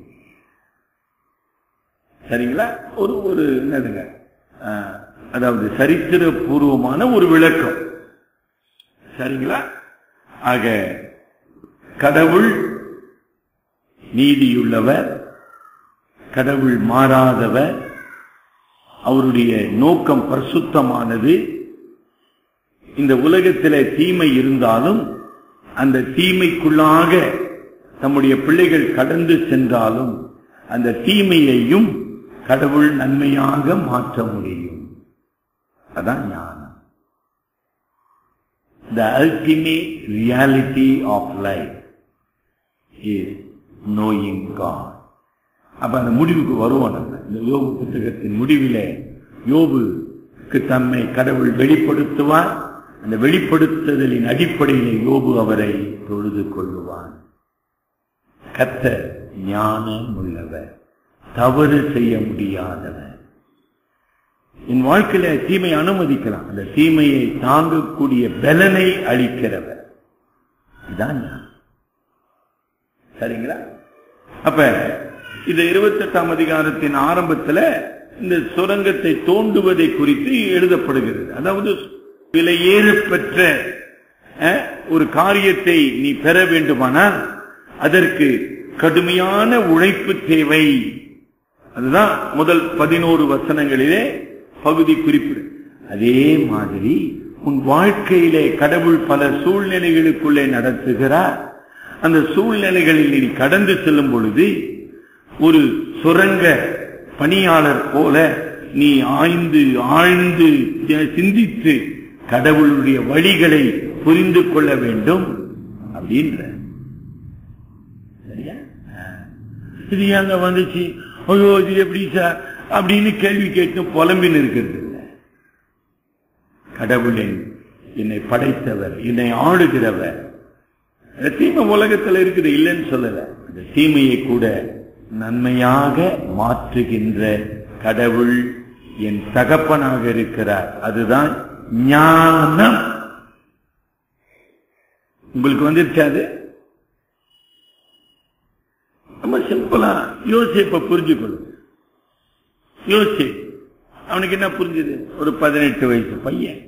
சரிங்களா ஒரு ஒரு என்னதுங்க ஆஹ், அதாவது சரித்திரபூர்வமான ஒரு விளக்கம் சரிங்களா ஆக கடவுள் நீதியுள்ளவர் கடவுள் மாறாதவர் அவருடைய நோக்கம் பரிசுத்தமானது இந்த உலகத்திலே தீமை இருந்தாலும் அந்த தீமைக்குள்ளாக தம்முடைய பிள்ளைகள் கடந்து சென்றாலும் அந்த தீமையையும் கடவுள் நன்மையாக மாற்ற முடியும் அதான் ஞானம் The ultimate reality of life is knowing God. அப்ப அந்த முடிவுக்கு வருவோம் நம்ம இந்த யோபு புத்தகத்தின் முடிவிலே யோபுக்கு தம்மை கடவுள் வெளிப்படுத்துவார் அந்த வெளிப்படுத்துதலின் அடிப்படையிலே யோபு அவரை தொழுது கொள்ளுவான் கத்தர் ஞானம் உள்ளவர் தவறு செய்ய முடியாதவர் என் வாழ்க்கையில தீமை அனுமதிக்கலாம் அந்த தீமையை தாங்கக்கூடிய பலனை அளிக்கிறவர் இதான் ஞானம். சரிங்களா அப்ப இந்த இருபத்தெட்டாம் அதிகாரத்தின் ஆரம்பத்துல இந்த சுரங்கத்தை தோண்டுவதை குறித்து எழுதப்படுகிறது அதாவது விலையேற பெற்ற அஹ், ஒரு காரியத்தை நீ பெற வேண்டுமானால் அதற்கு கடுமையான உழைப்பு தேவை அதுதான் முதல் பதினோரு வசனங்களிலே பகுதி குறிப்பிடு அதே மாதிரி உன் வாழ்க்கையிலே கடவுள் பல சூழ்நிலைகளுக்குள்ளே நடத்துகிறார் அந்த சூழ்நிலைகளில் நீ கடந்து செல்லும் பொழுது ஒரு சுரங்க பணியாளர் போல நீ ஆய்ந்து ஆழ்ந்து சிந்தித்து கடவுளுடைய வழிகளை புரிந்து கொள்ள வேண்டும் அப்படின்ற சரியா ஆ. இது ஏங்க வந்துச்சு ஐயோ இது எப்படி சார் அப்படின்னு கேள்வி கேட்டு புலம்பின்னு இருக்கிறது இல்லை கடவுளின் என்னை படைத்தவர் என்னை ஆளுகிறவர் இந்த தீமை உலகத்தில் இருக்குது இல்லைன்னு சொல்லல அந்த தீமையை கூட நன்மையாக மாற்றுகின்ற கடவுள் என் தகப்பனாக இருக்கிறார் அதுதான் ஞானம் உங்களுக்கு வந்துருச்சா அது ரொம்ப சிம்பிளா யோசிப்ப புரிஞ்சுக்கொள்ளும் யோசி அவனுக்கு என்ன புரிஞ்சுது ஒரு பதினெட்டு வயசு பையன்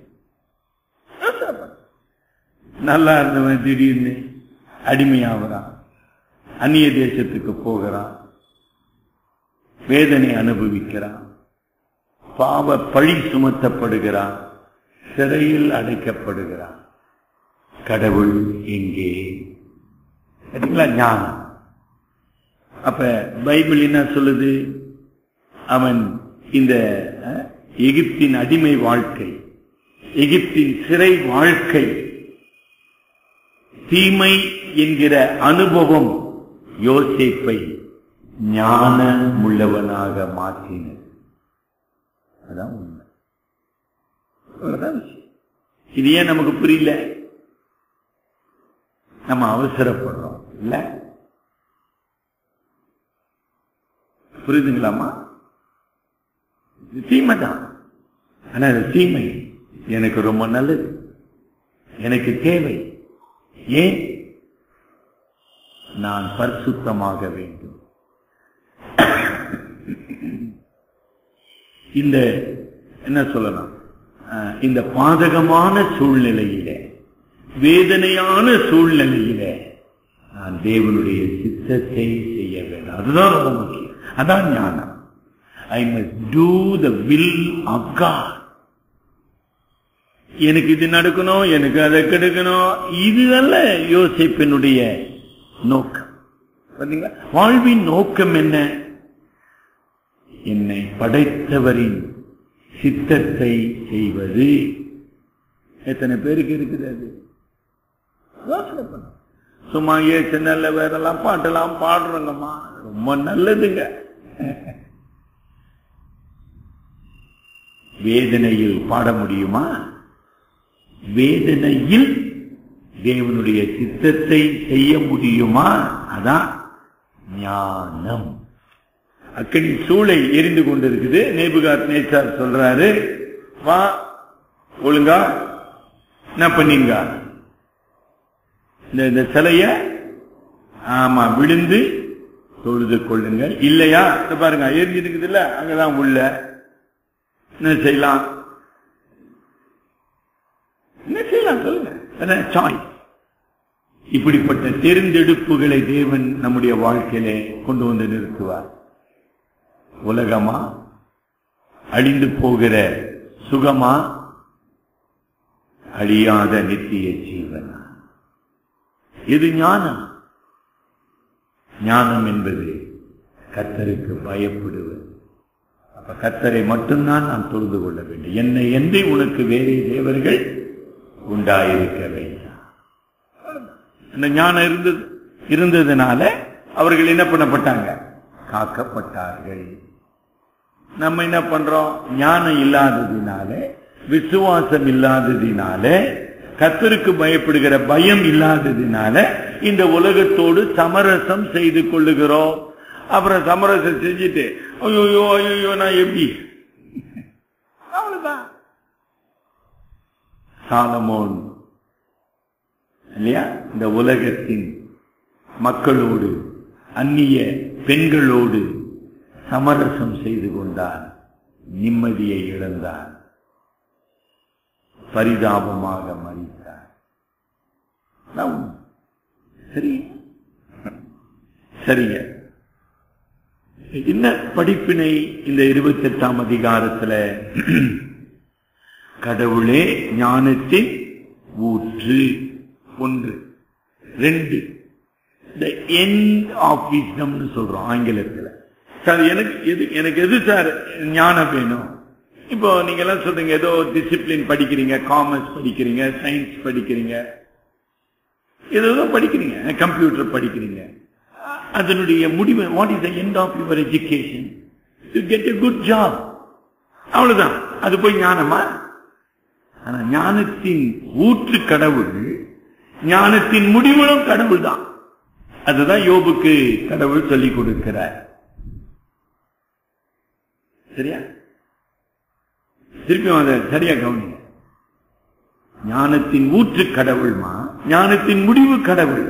நல்லா இருந்தவன் திடீர்னு அடிமையாகிறான் அந்நிய தேசத்துக்கு போகிறான் வேதனை அனுபவிக்கிறான் பாவ பழி சுமத்தப்படுகிறான் சிறையில் அடைக்கப்படுகிறான் கடவுள் எங்கே சரிங்களா ஞானம் அப்ப பைபிள் என்ன சொல்லுது அவன் இந்த அஹ், எகிப்தின் அடிமை வாழ்க்கை எகிப்தின் சிறை வாழ்க்கை தீமை என்கிற அனுபவம் யோசேப்பை ஞானமுள்ளவனாக மாற்றினது அதான் உண்மை அவ்வளவுதான் விஷயம். இது ஏன் நமக்கு புரியல நம்ம அவசரப்படுறோம் இல்ல புரியுதுங்களாமா இது தீமை தான் ஆனா அது தீமை எனக்கு ரொம்ப நல்லது எனக்கு தேவை ஏன் நான் பரிசுத்தமாக வேண்டும் இந்த என்ன சொல்லலாம் அஹ், இந்த பாதகமான சூழ்நிலையில வேதனையான சூழ்நிலையில நான் தேவனுடைய சித்தத்தை செய்ய வேண்டும் அதுதான் ரொம்ப முக்கியம் அதான் ஞானம் I must do the will of God எனக்கு இது நடக்கணும் எனக்கு அதை கெடுக்கணும் இது அல்ல யோசிப்பினுடைய நோக்கம் பாத்தீங்களா வாழ்வின் நோக்கம் என்ன என்னை படைத்தவரின் சித்தத்தை செய்வது எத்தனை பேருக்கு இருக்குது அது யோசனை பண்ணு. சும்மா ஏ சின்னல்ல வேறெல்லாம் பாட்டெல்லாம் பாடுறோங்கம்மா ரொம்ப நல்லதுங்க வேதனையில் பாட முடியுமா வேதனையில் தேவனுடைய சித்தத்தை செய்ய முடியுமா அதான் ஞானம் அக்கனி சூளை எரிந்து கொண்டிருக்குது நேபுகாத் நேச்சார் சொல்றாரு வா ஒழுங்கா என்ன பண்ணீங்க இந்த இந்த சிலைய ஆமா விழுந்து தொழுது கொள்ளுங்கள் இல்லையா இந்த பாருங்க எரிஞ்சு இருக்குது இல்ல அங்கதான் உள்ள என்ன செய்யலாம் என்ன செய்யலாம் சொல்லுங்க அதான் சாய்ஸ் இப்படிப்பட்ட தேர்ந்தெடுப்புகளை தேவன் நம்முடைய வாழ்க்கையிலே கொண்டு வந்து நிறுத்துவார் உலகமா அழிந்து போகிற சுகமா அழியாத நித்திய ஜீவனா இது ஞானம் ஞானம் என்பது கத்தருக்கு பயப்படுவது அப்ப கத்தரை மட்டும்தான் நாம் தொழுது கொள்ள வேண்டும் என்னை என்று உனக்கு வேறே தேவர்கள் உண்டாயிருக்க வேண்டாம் அந்த ஞானம் இருந்தது இருந்ததுனால அவர்கள் என்ன பண்ணப்பட்டாங்க காக்கப்பட்டார்கள் நம்ம என்ன பண்றோம் ஞானம் இல்லாததினால விசுவாசம் இல்லாததினால கத்தருக்கு பயப்படுகிற பயம் இல்லாததினால இந்த உலகத்தோடு சமரசம் செய்து கொள்ளுகிறோம் அப்புறம் சமரசம் செஞ்சுட்டு ஐயோ ஐயோ நான் எப்படி அவ்வளவுதான் சாலமோன் இல்லையா இந்த உலகத்தின் மக்களோடு அந்நிய பெண்களோடு சமரசம் செய்து கொண்டார் நிம்மதியை இழந்தார் பரிதாபமாக மறித்தார் அதான் உண்மை. சரி சரிங்க என்ன படிப்பினை இந்த இருபத்தி எட்டாம் அதிகாரத்துல கடவுளே ஞானத்தின் ஊற்று ஒன்று ரெண்டு த எண்ட் ஆஃப் விஸ்டம்னு சொல்றோம் ஆங்கிலத்தில் சார் எனக்கு எது எனக்கு எது சார் ஞானம் வேணும் இப்போ நீங்க எல்லாம் சொல்றீங்க ஏதோ டிசிப்ளின் படிக்கிறீங்க காமர்ஸ் படிக்கிறீங்க சயின்ஸ் படிக்கிறீங்க ஏதோ படிக்கிறீங்க கம்ப்யூட்டர் படிக்கிறீங்க அதனுடைய முடிவு what is the end of your education to get a good job அவ்வளவுதான் அது போய் ஞானமா ஆனா ஞானத்தின் ஊற்று கடவுள் ஞானத்தின் முடிவுகளும் கடவுள் தான் அதுதான் யோபுக்கு கடவுள் சொல்லிக் கொடுக்கிறார் சரியா திருப்பி அதை சரியா கவனிங்க ஞானத்தின் ஊற்று கடவுள்மா ஞானத்தின் முடிவு கடவுள்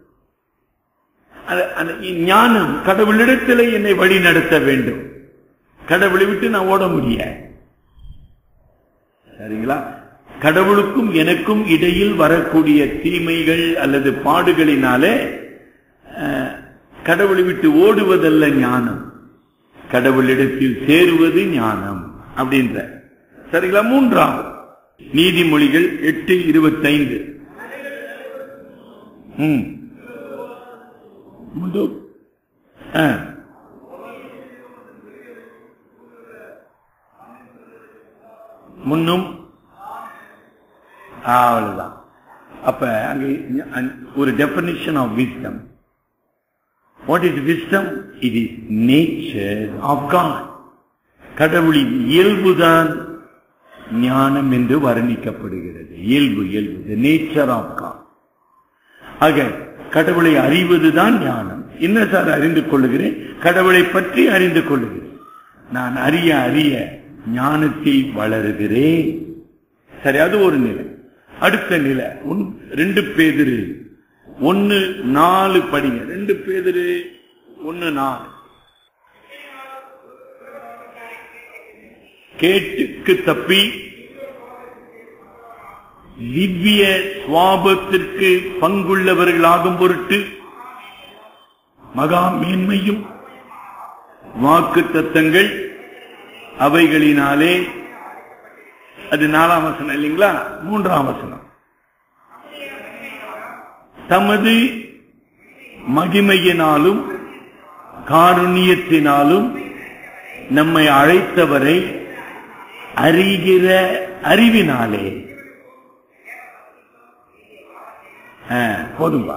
அது- அந்த ஞானம் கடவுளிடத்தில் என்னை வழி நடத்த வேண்டும் கடவுளை விட்டு நான் ஓட முடியாது சரிங்களா கடவுளுக்கும் எனக்கும் இடையில் வரக்கூடிய தீமைகள் அல்லது பாடுகளினாலே அஹ், கடவுளை விட்டு ஓடுவதல்ல ஞானம் கடவுளிடத்தில் சேருவது ஞானம் அப்படின்ற சரிங்களா மூன்றாவது நீதிமொழிகள் எட்டு இருபத்தைந்து ம் முது ஆ. முன்னும் ஆ, அவ்வளவுதான் அப்ப அங்க அங்க ஒரு definition of wisdom what is wisdom it is nature of God கடவுளின் இயல்புதான் ஞானம் என்று வர்ணிக்கப்படுகிறது இயல்பு இயல்பு த நேச்சர் ஆஃப் காட் ஆக கடவுளை அறிவதுதான் ஞானம் என்ன சார் அறிந்து கொள்ளுகிறேன் கடவுளை பற்றி அறிந்து கொள்ளுகிறேன் நான் அறிய அறிய ஞானத்தில் வளருகிறேன் சரி அது ஒரு நிலை அடுத்த நிலை ஒன்- ரெண்டு பேதிரு ஒன்னு நாலு படிங்க ரெண்டு பேதிரு ஒன்னு நாலு கேட்டுக்கு தப்பி திவ்ய சுவாபத்திற்கு பங்குள்ளவர்களாகும் பொருட்டு மகா மேன்மையும் வாக்கு தத்தங்கள் அவைகளினாலே அது நாலாம் வசனம் இல்லைங்களா மூன்றாம் வசனம் தமது மகிமையினாலும் காருண்யத்தினாலும் நம்மை அழைத்தவரை அறிகிற அறிவினாலே ஆ, போதும்பா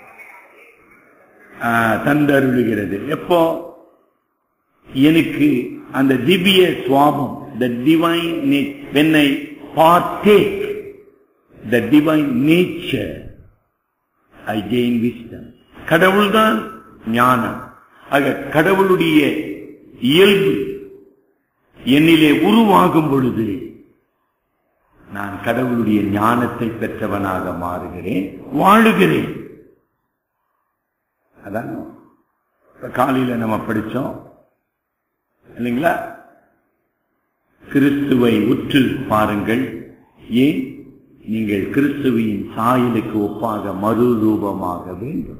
ஆ, தந்தருளுகிறது எப்போ எனக்கு அந்த திவ்ய சுவாபம் the divine nature when I partake the divine nature I gain wisdom கடவுள்தான் ஞானம் ஆக கடவுளுடைய இயல்பு என்னிலே உருவாகும் பொழுது நான் கடவுளுடைய ஞானத்தை பெற்றவனாக மாறுகிறேன் வாழுகிறேன் அதான் இப்ப காலையில நம்ம படிச்சோம் இல்லைங்களா கிறிஸ்துவை உற்று பாருங்கள் ஏன் நீங்கள் கிறிஸ்துவின் சாயலுக்கு ஒப்பாக மறுரூபமாக வேண்டும்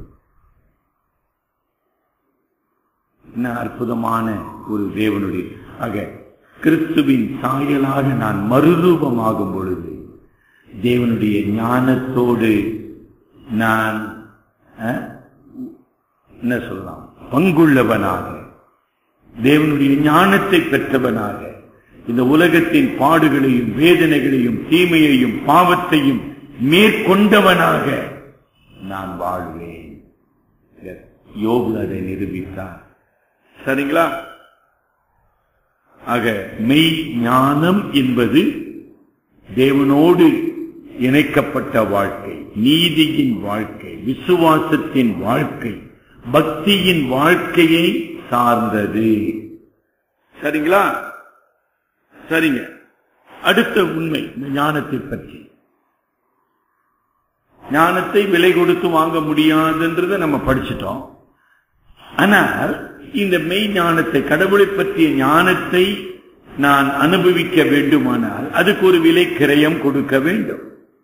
என்ன அற்புதமான ஒரு தேவனுடைய ஆக கிறிஸ்துவின் சாயலாக நான் மறுரூபமாகும் பொழுது தேவனுடைய ஞானத்தோடு நான் அஹ், என்ன சொல்லலாம் பங்குள்ளவனாக தேவனுடைய ஞானத்தை பெற்றவனாக இந்த உலகத்தின் பாடுகளையும் வேதனைகளையும் தீமையையும் பாவத்தையும் மேற்கொண்டவனாக நான் வாழ்வேன் யோபு அதை நிரூபித்தார் சரிங்களா ஆக மெய் ஞானம் என்பது தேவனோடு இணைக்கப்பட்ட வாழ்க்கை நீதியின் வாழ்க்கை விசுவாசத்தின் வாழ்க்கை பக்தியின் வாழ்க்கையை சார்ந்தது சரிங்களா சரிங்க அடுத்த உண்மை இந்த ஞானத்தை பற்றி ஞானத்தை விலை கொடுத்து வாங்க முடியாதுன்றதை நம்ம படிச்சிட்டோம் ஆனால் இந்த மெய் ஞானத்தை கடவுளை பற்றிய ஞானத்தை நான் அனுபவிக்க வேண்டுமானால் அதுக்கு ஒரு விலை கிரயம் கொடுக்க வேண்டும்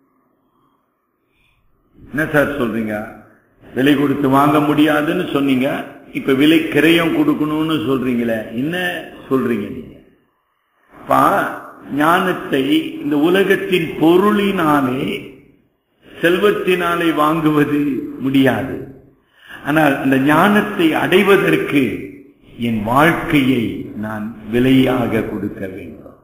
என்ன சார் சொல்றீங்க விலை கொடுத்து வாங்க முடியாதுன்னு சொன்னீங்க இப்ப விலை கிரயம் கொடுக்கணும்னு சொல்றீங்களே என்ன சொல்றீங்க நீங்க பா ஞானத்தை இந்த உலகத்தின் பொருளினாலே செல்வத்தினாலே வாங்குவது முடியாது ஆனால் அந்த ஞானத்தை அடைவதற்கு என் வாழ்க்கையை நான் விலையாக கொடுக்க வேண்டும்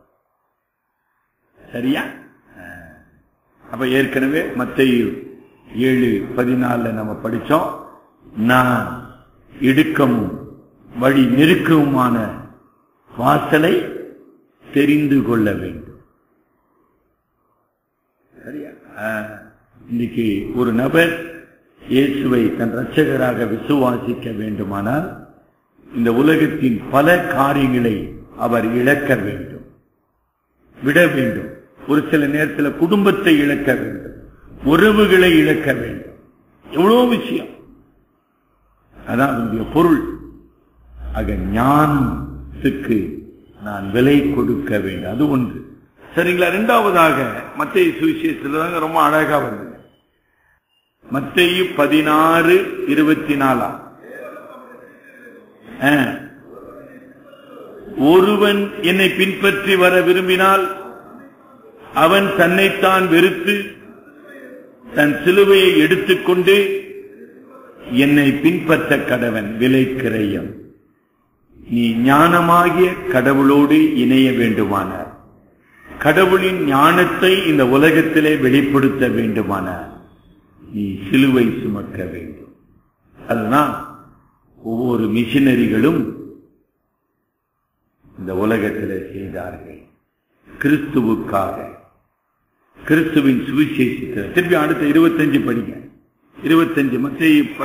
சரியா ஆஹ். அப்ப ஏற்கனவே மத்திய ஏழு பதினாலுல நம்ம படிச்சோம் நான் இடுக்கமும் வழி நெருக்கமுமான வாசலை தெரிந்து கொள்ள வேண்டும் சரியா ஆஹ். இன்னைக்கு ஒரு நபர் இயேசுவை தன் இரட்சகராக விசுவாசிக்க வேண்டுமானால் இந்த உலகத்தின் பல காரியங்களை அவர் இழக்க வேண்டும் விட வேண்டும் ஒரு சில நேரத்தில் குடும்பத்தை இழக்க வேண்டும் உறவுகளை இழக்க வேண்டும் எவ்வளவு விஷயம் அதான் அதனுடைய பொருள் ஆக ஞானத்துக்கு நான் விலை கொடுக்க வேண்டும் அது ஒன்று சரிங்களா இரண்டாவதாக மத்திய சுவிசேஷத்துல தாங்க ரொம்ப அழகா வருது மத்தேயு பதினாறு இருபத்தி நாலாம் ஆ. ஒருவன் என்னை பின்பற்றி வர விரும்பினால் அவன் தன்னைத்தான் வெறுத்து தன் சிலுவையை எடுத்துக்கொண்டு என்னை பின்பற்ற கடவன் விலை கிரயம் நீ ஞானமாகிய கடவுளோடு இணைய வேண்டுமானார் கடவுளின் ஞானத்தை இந்த உலகத்திலே வெளிப்படுத்த வேண்டுமானார் நீ சிலுவை சுமக்க வேண்டும் அதுதான் ஒவ்வொரு மிஷினரிகளும் இந்த உலகத்தில் செய்தார்கள் கிறிஸ்துவுக்காக கிறிஸ்துவின் சுவிசேஷத்தில் திருப்பி அடுத்த இருபத்தஞ்சு படிங்க இருபத்தஞ்சு மத்திய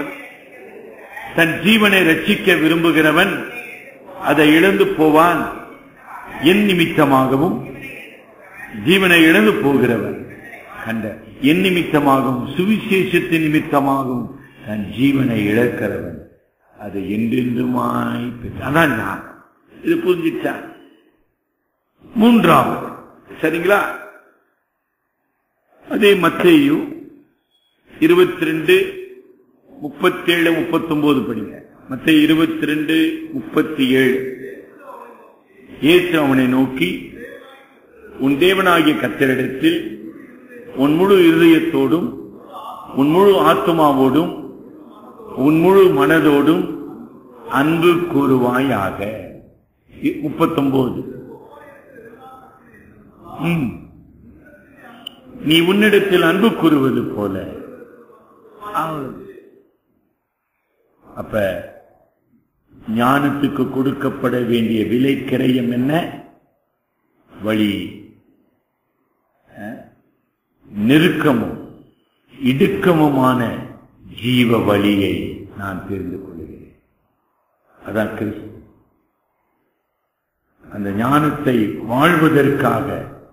தன் ஜீவனை ரட்சிக்க விரும்புகிறவன் அதை இழந்து போவான் என் நிமித்தமாகவும் ஜீவனை இழந்து போகிறவன் கண்ட என் நிமித்தமாகவும் சுவிசேஷத்தின் நிமித்தமாகவும் தன் ஜீவனை இழக்கிறவன் அதை என்றென்றுமாய் பெற்ற- அதான் ஞானம் இது புரிஞ்சிச்சா மூன்றாவது சரிங்களா அதே மத்தேயு இருபத்தி ரெண்டு முப்பத்தி ஏழு முப்பத்தி ஒன்பது படிங்க மத்த இருபத்தி ரெண்டு முப்பத்தி ஏழு இயேசு அவனை நோக்கி உன் தேவனாகிய கத்தரிடத்தில் உன் முழு இருதயத்தோடும் உன் முழு ஆத்மாவோடும் உன் முழு மனதோடும் அன்பு கூறுவாயாக இ- முப்பத்தொன்பது ம். நீ உன்னிடத்தில் அன்பு கூறுவது போல அப்ப ஞானத்துக்கு கொடுக்கப்பட வேண்டிய விலை கிரயம் என்ன வழி அஹ், நெருக்கமும் இடுக்கமுமான ஜீவ வழியை நான் தெரிந்து கொள்கிறேன் அதான் கிறிஸ்து அந்த ஞானத்தை வாழ்வதற்காக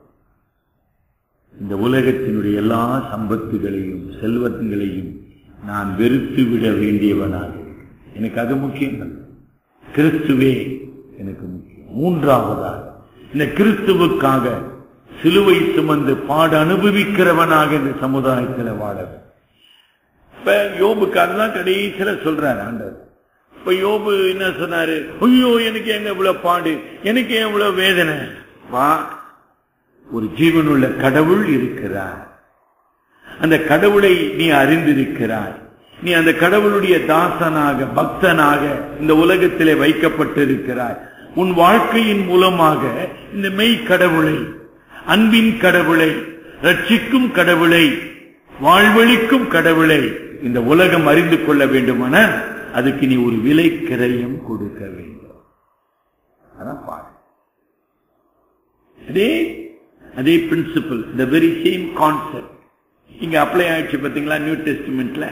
இந்த உலகத்தினுடைய எல்லா சம்பத்துகளையும் செல்வங்களையும் நான் வெறுத்து விட வேண்டியவனாக இருக்கிறேன். எனக்கு அது முக்கியம் அல்ல. கிறிஸ்துவே எனக்கு முக்கியம் மூன்றாவதாக இந்த கிறிஸ்துவுக்காக சிலுவை சுமந்து பாட அனுபவிக்கிறவனாக இந்த சமுதாயத்தில் வாழ வேண்டும். இப்ப யோபுக்கு அதுதான் கடைசியில சொல்றாரு ஆண்டவர் இப்ப யோபு என்ன சொன்னாரு ஐயோ எனக்கு என்ன இவ்வளவு பாடு எனக்கு ஏன் இவ்வளவு வேதனை வா ஒரு ஜீவனுள்ள கடவுள் இருக்கிறார் அந்த கடவுளை நீ அறிந்திருக்கிறாய் நீ அந்த கடவுளுடைய தாசனாக பக்தனாக இந்த உலகத்திலே வைக்கப்பட்டிருக்கிறாய் உன் வாழ்க்கையின் மூலமாக இந்த மெய் கடவுளை அன்பின் கடவுளை ரட்சிக்கும் கடவுளை வாழ்வழிக்கும் கடவுளை இந்த உலகம் அறிந்து கொள்ள வேண்டுமானால் அதுக்கு நீ ஒரு விலை கிரயம் கொடுக்க வேண்டும் அதான் பாடு அதே அதே principle the very same concept இங்க அப்ளை ஆயிடுச்சு பாத்தீங்களா நியூ டெஸ்டிமெண்ட்ல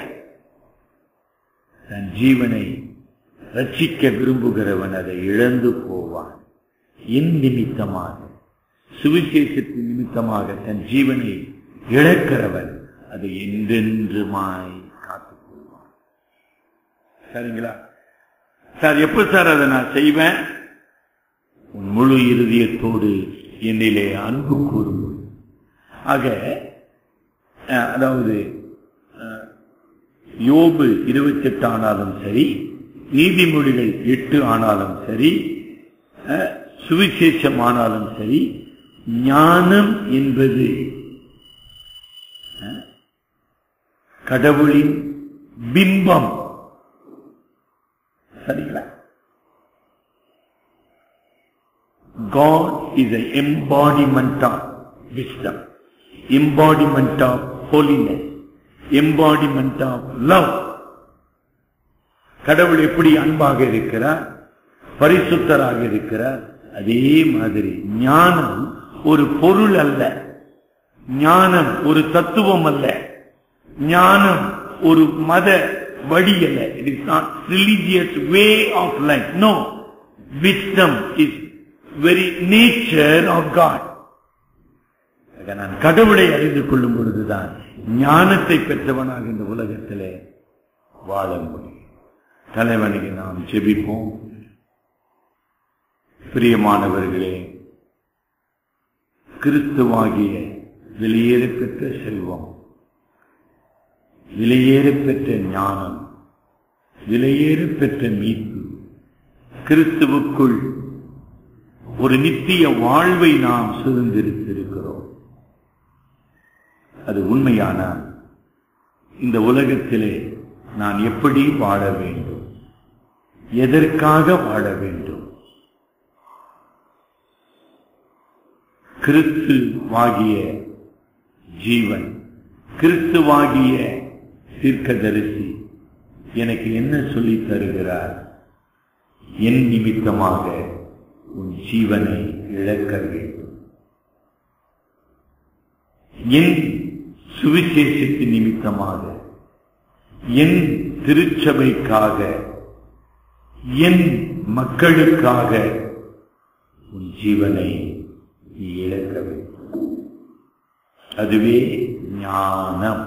தன் ஜீவனை ரட்சிக்க விரும்புகிறவன் அதை இழந்து போவான் என் நிமித்தமாக சுவிசேஷத்தின் நிமித்தமாக தன் ஜீவனை இழக்கிறவன் அதை என்றென்றுமாய் காத்துக் கொள்வான் சரிங்களா சார் எப்ப சார் அதை நான் செய்வேன் உன் முழு இருதயத்தோடு என்னிலே அன்பு கூறும் ஆக அஹ், அதாவது அஹ், யோபு இருபத்தி எட்டு ஆனாலும் சரி நீதிமொழிகள் எட்டு ஆனாலும் சரி அஹ், சுவிசேஷம் ஆனாலும் சரி ஞானம் என்பது அஹ், கடவுளின் பிம்பம் சரிங்களா God is an embodiment of wisdom, embodiment of holiness, embodiment of love. கடவுள் எப்படி அன்பாக இருக்கிறார் பரிசுத்தராக இருக்கிறார் அதே மாதிரி ஞானம் ஒரு பொருள் அல்ல ஞானம் ஒரு தத்துவம் அல்ல ஞானம் ஒரு மத வழி அல்ல it is not religious way of life no wisdom is very nature of God நான் கடவுளை அறிந்து கொள்ளும் பொழுதுதான் ஞானத்தை பெற்றவனாக இந்த உலகத்திலே வாழ முடியும் தலைவனுக்கு நாம் ஜெபிப்போம் பிரியமானவர்களே கிறிஸ்துவாகிய வெளியேற பெற்ற செல்வம் விலையேற பெற்ற ஞானம் விலையேற பெற்ற மீட்பு கிறிஸ்துவுக்குள் ஒரு நித்திய வாழ்வை நாம் சுதந்திரித்திருக்கிறோம் அது உண்மையானால் இந்த உலகத்திலே நான் எப்படி வாழ வேண்டும் எதற்காக வாழ வேண்டும் கிறிஸ்துவாகிய ஜீவன் கிறிஸ்துவாகிய தீர்க்கதரிசி எனக்கு என்ன சொல்லித் தருகிறார் என் நிமித்தமாக உன் ஜீவனை இழக்க வேண்டும் என் சுவிசேஷத்தின் நிமித்தமாக என் திருச்சபைக்காக என் மக்களுக்காக உன் ஜீவனை நீ இழக்கவே அதுவே ஞானம்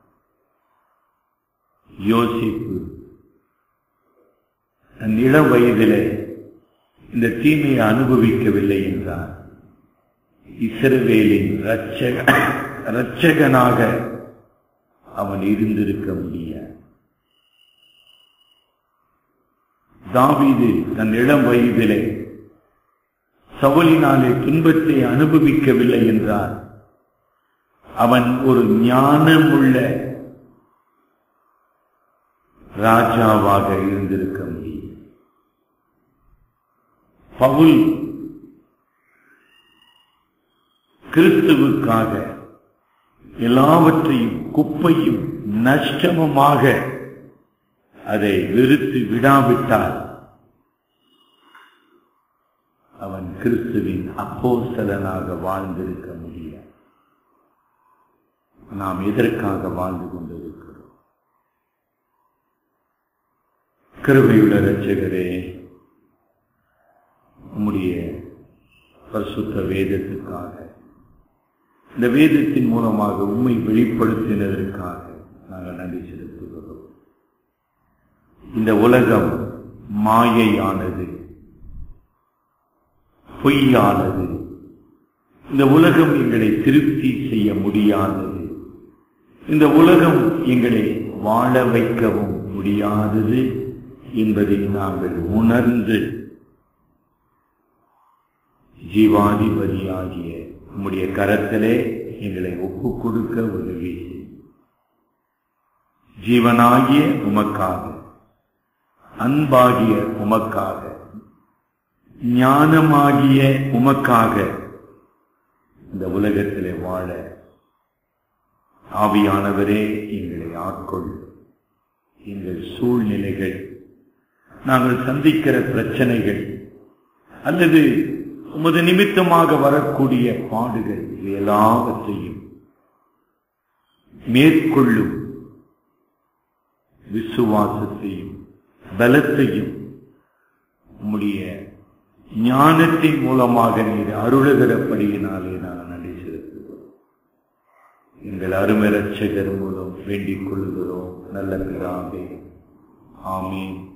யோசிப்பு தன் இளம் வயதிலே இந்த தீமையை அனுபவிக்கவில்லை என்றார் இஸ்ரவேலின் ரட்சக ரட்சகனாக அவன் இருந்திருக்க முடியாது தாவீது தன் இளம் வயதிலே சவலினாலே துன்பத்தை அனுபவிக்கவில்லை என்றார் அவன் ஒரு ஞானமுள்ள ராஜாவாக இருந்திருக்க முடியும் பவுல் கிறிஸ்துவுக்காக எல்லாவற்றையும் குப்பையும் நஷ்டமுமாக அதை வெறுத்து விடாவிட்டால் அவன் கிறிஸ்துவின் அப்போஸ்தலனாக வாழ்ந்திருக்க முடியாது நாம் எதற்காக வாழ்ந்து கொண்டிருக்கிறோம் கிருபையுள்ள ரட்சகரே உம்முடைய பரிசுத்த வேதத்துக்காக இந்த வேதத்தின் மூலமாக உண்மை வெளிப்படுத்தினதற்காக நாங்கள் நன்றி செலுத்துகிறோம் இந்த உலகம் மாயையானது பொய்யானது இந்த உலகம் எங்களை திருப்தி செய்ய முடியாதது இந்த உலகம் எங்களை வாழ வைக்கவும் முடியாதது என்பதை நாங்கள் உணர்ந்து ஜீவாதிபதியாகிய உம்முடைய கரத்திலே எங்களை ஒப்புக் கொடுக்க உதவி செய்யும். ஜீவனாகிய உமக்காக அன்பாகிய உமக்காக ஞானமாகிய உமக்காக இந்த உலகத்திலே வாழ ஆவியானவரே எங்களை ஆட்கொள்ளும் எங்கள் சூழ்நிலைகள் நாங்கள் சந்திக்கிற பிரச்சனைகள் அல்லது உமது நிமித்தமாக வரக்கூடிய பாடுகள் இது எல்லாவற்றையும் மேற்கொள்ளும் விசுவாசத்தையும் பலத்தையும் உம்முடைய ஞானத்தின் மூலமாக நீர் அருளுகிறபடியினாலே நான் நன்றி செலுத்துகிறோம் எங்கள் அருமை ரட்சகர் மூலம் வேண்டிக் கொள்கிறோம் நல்ல பிதாவே ஆமீன்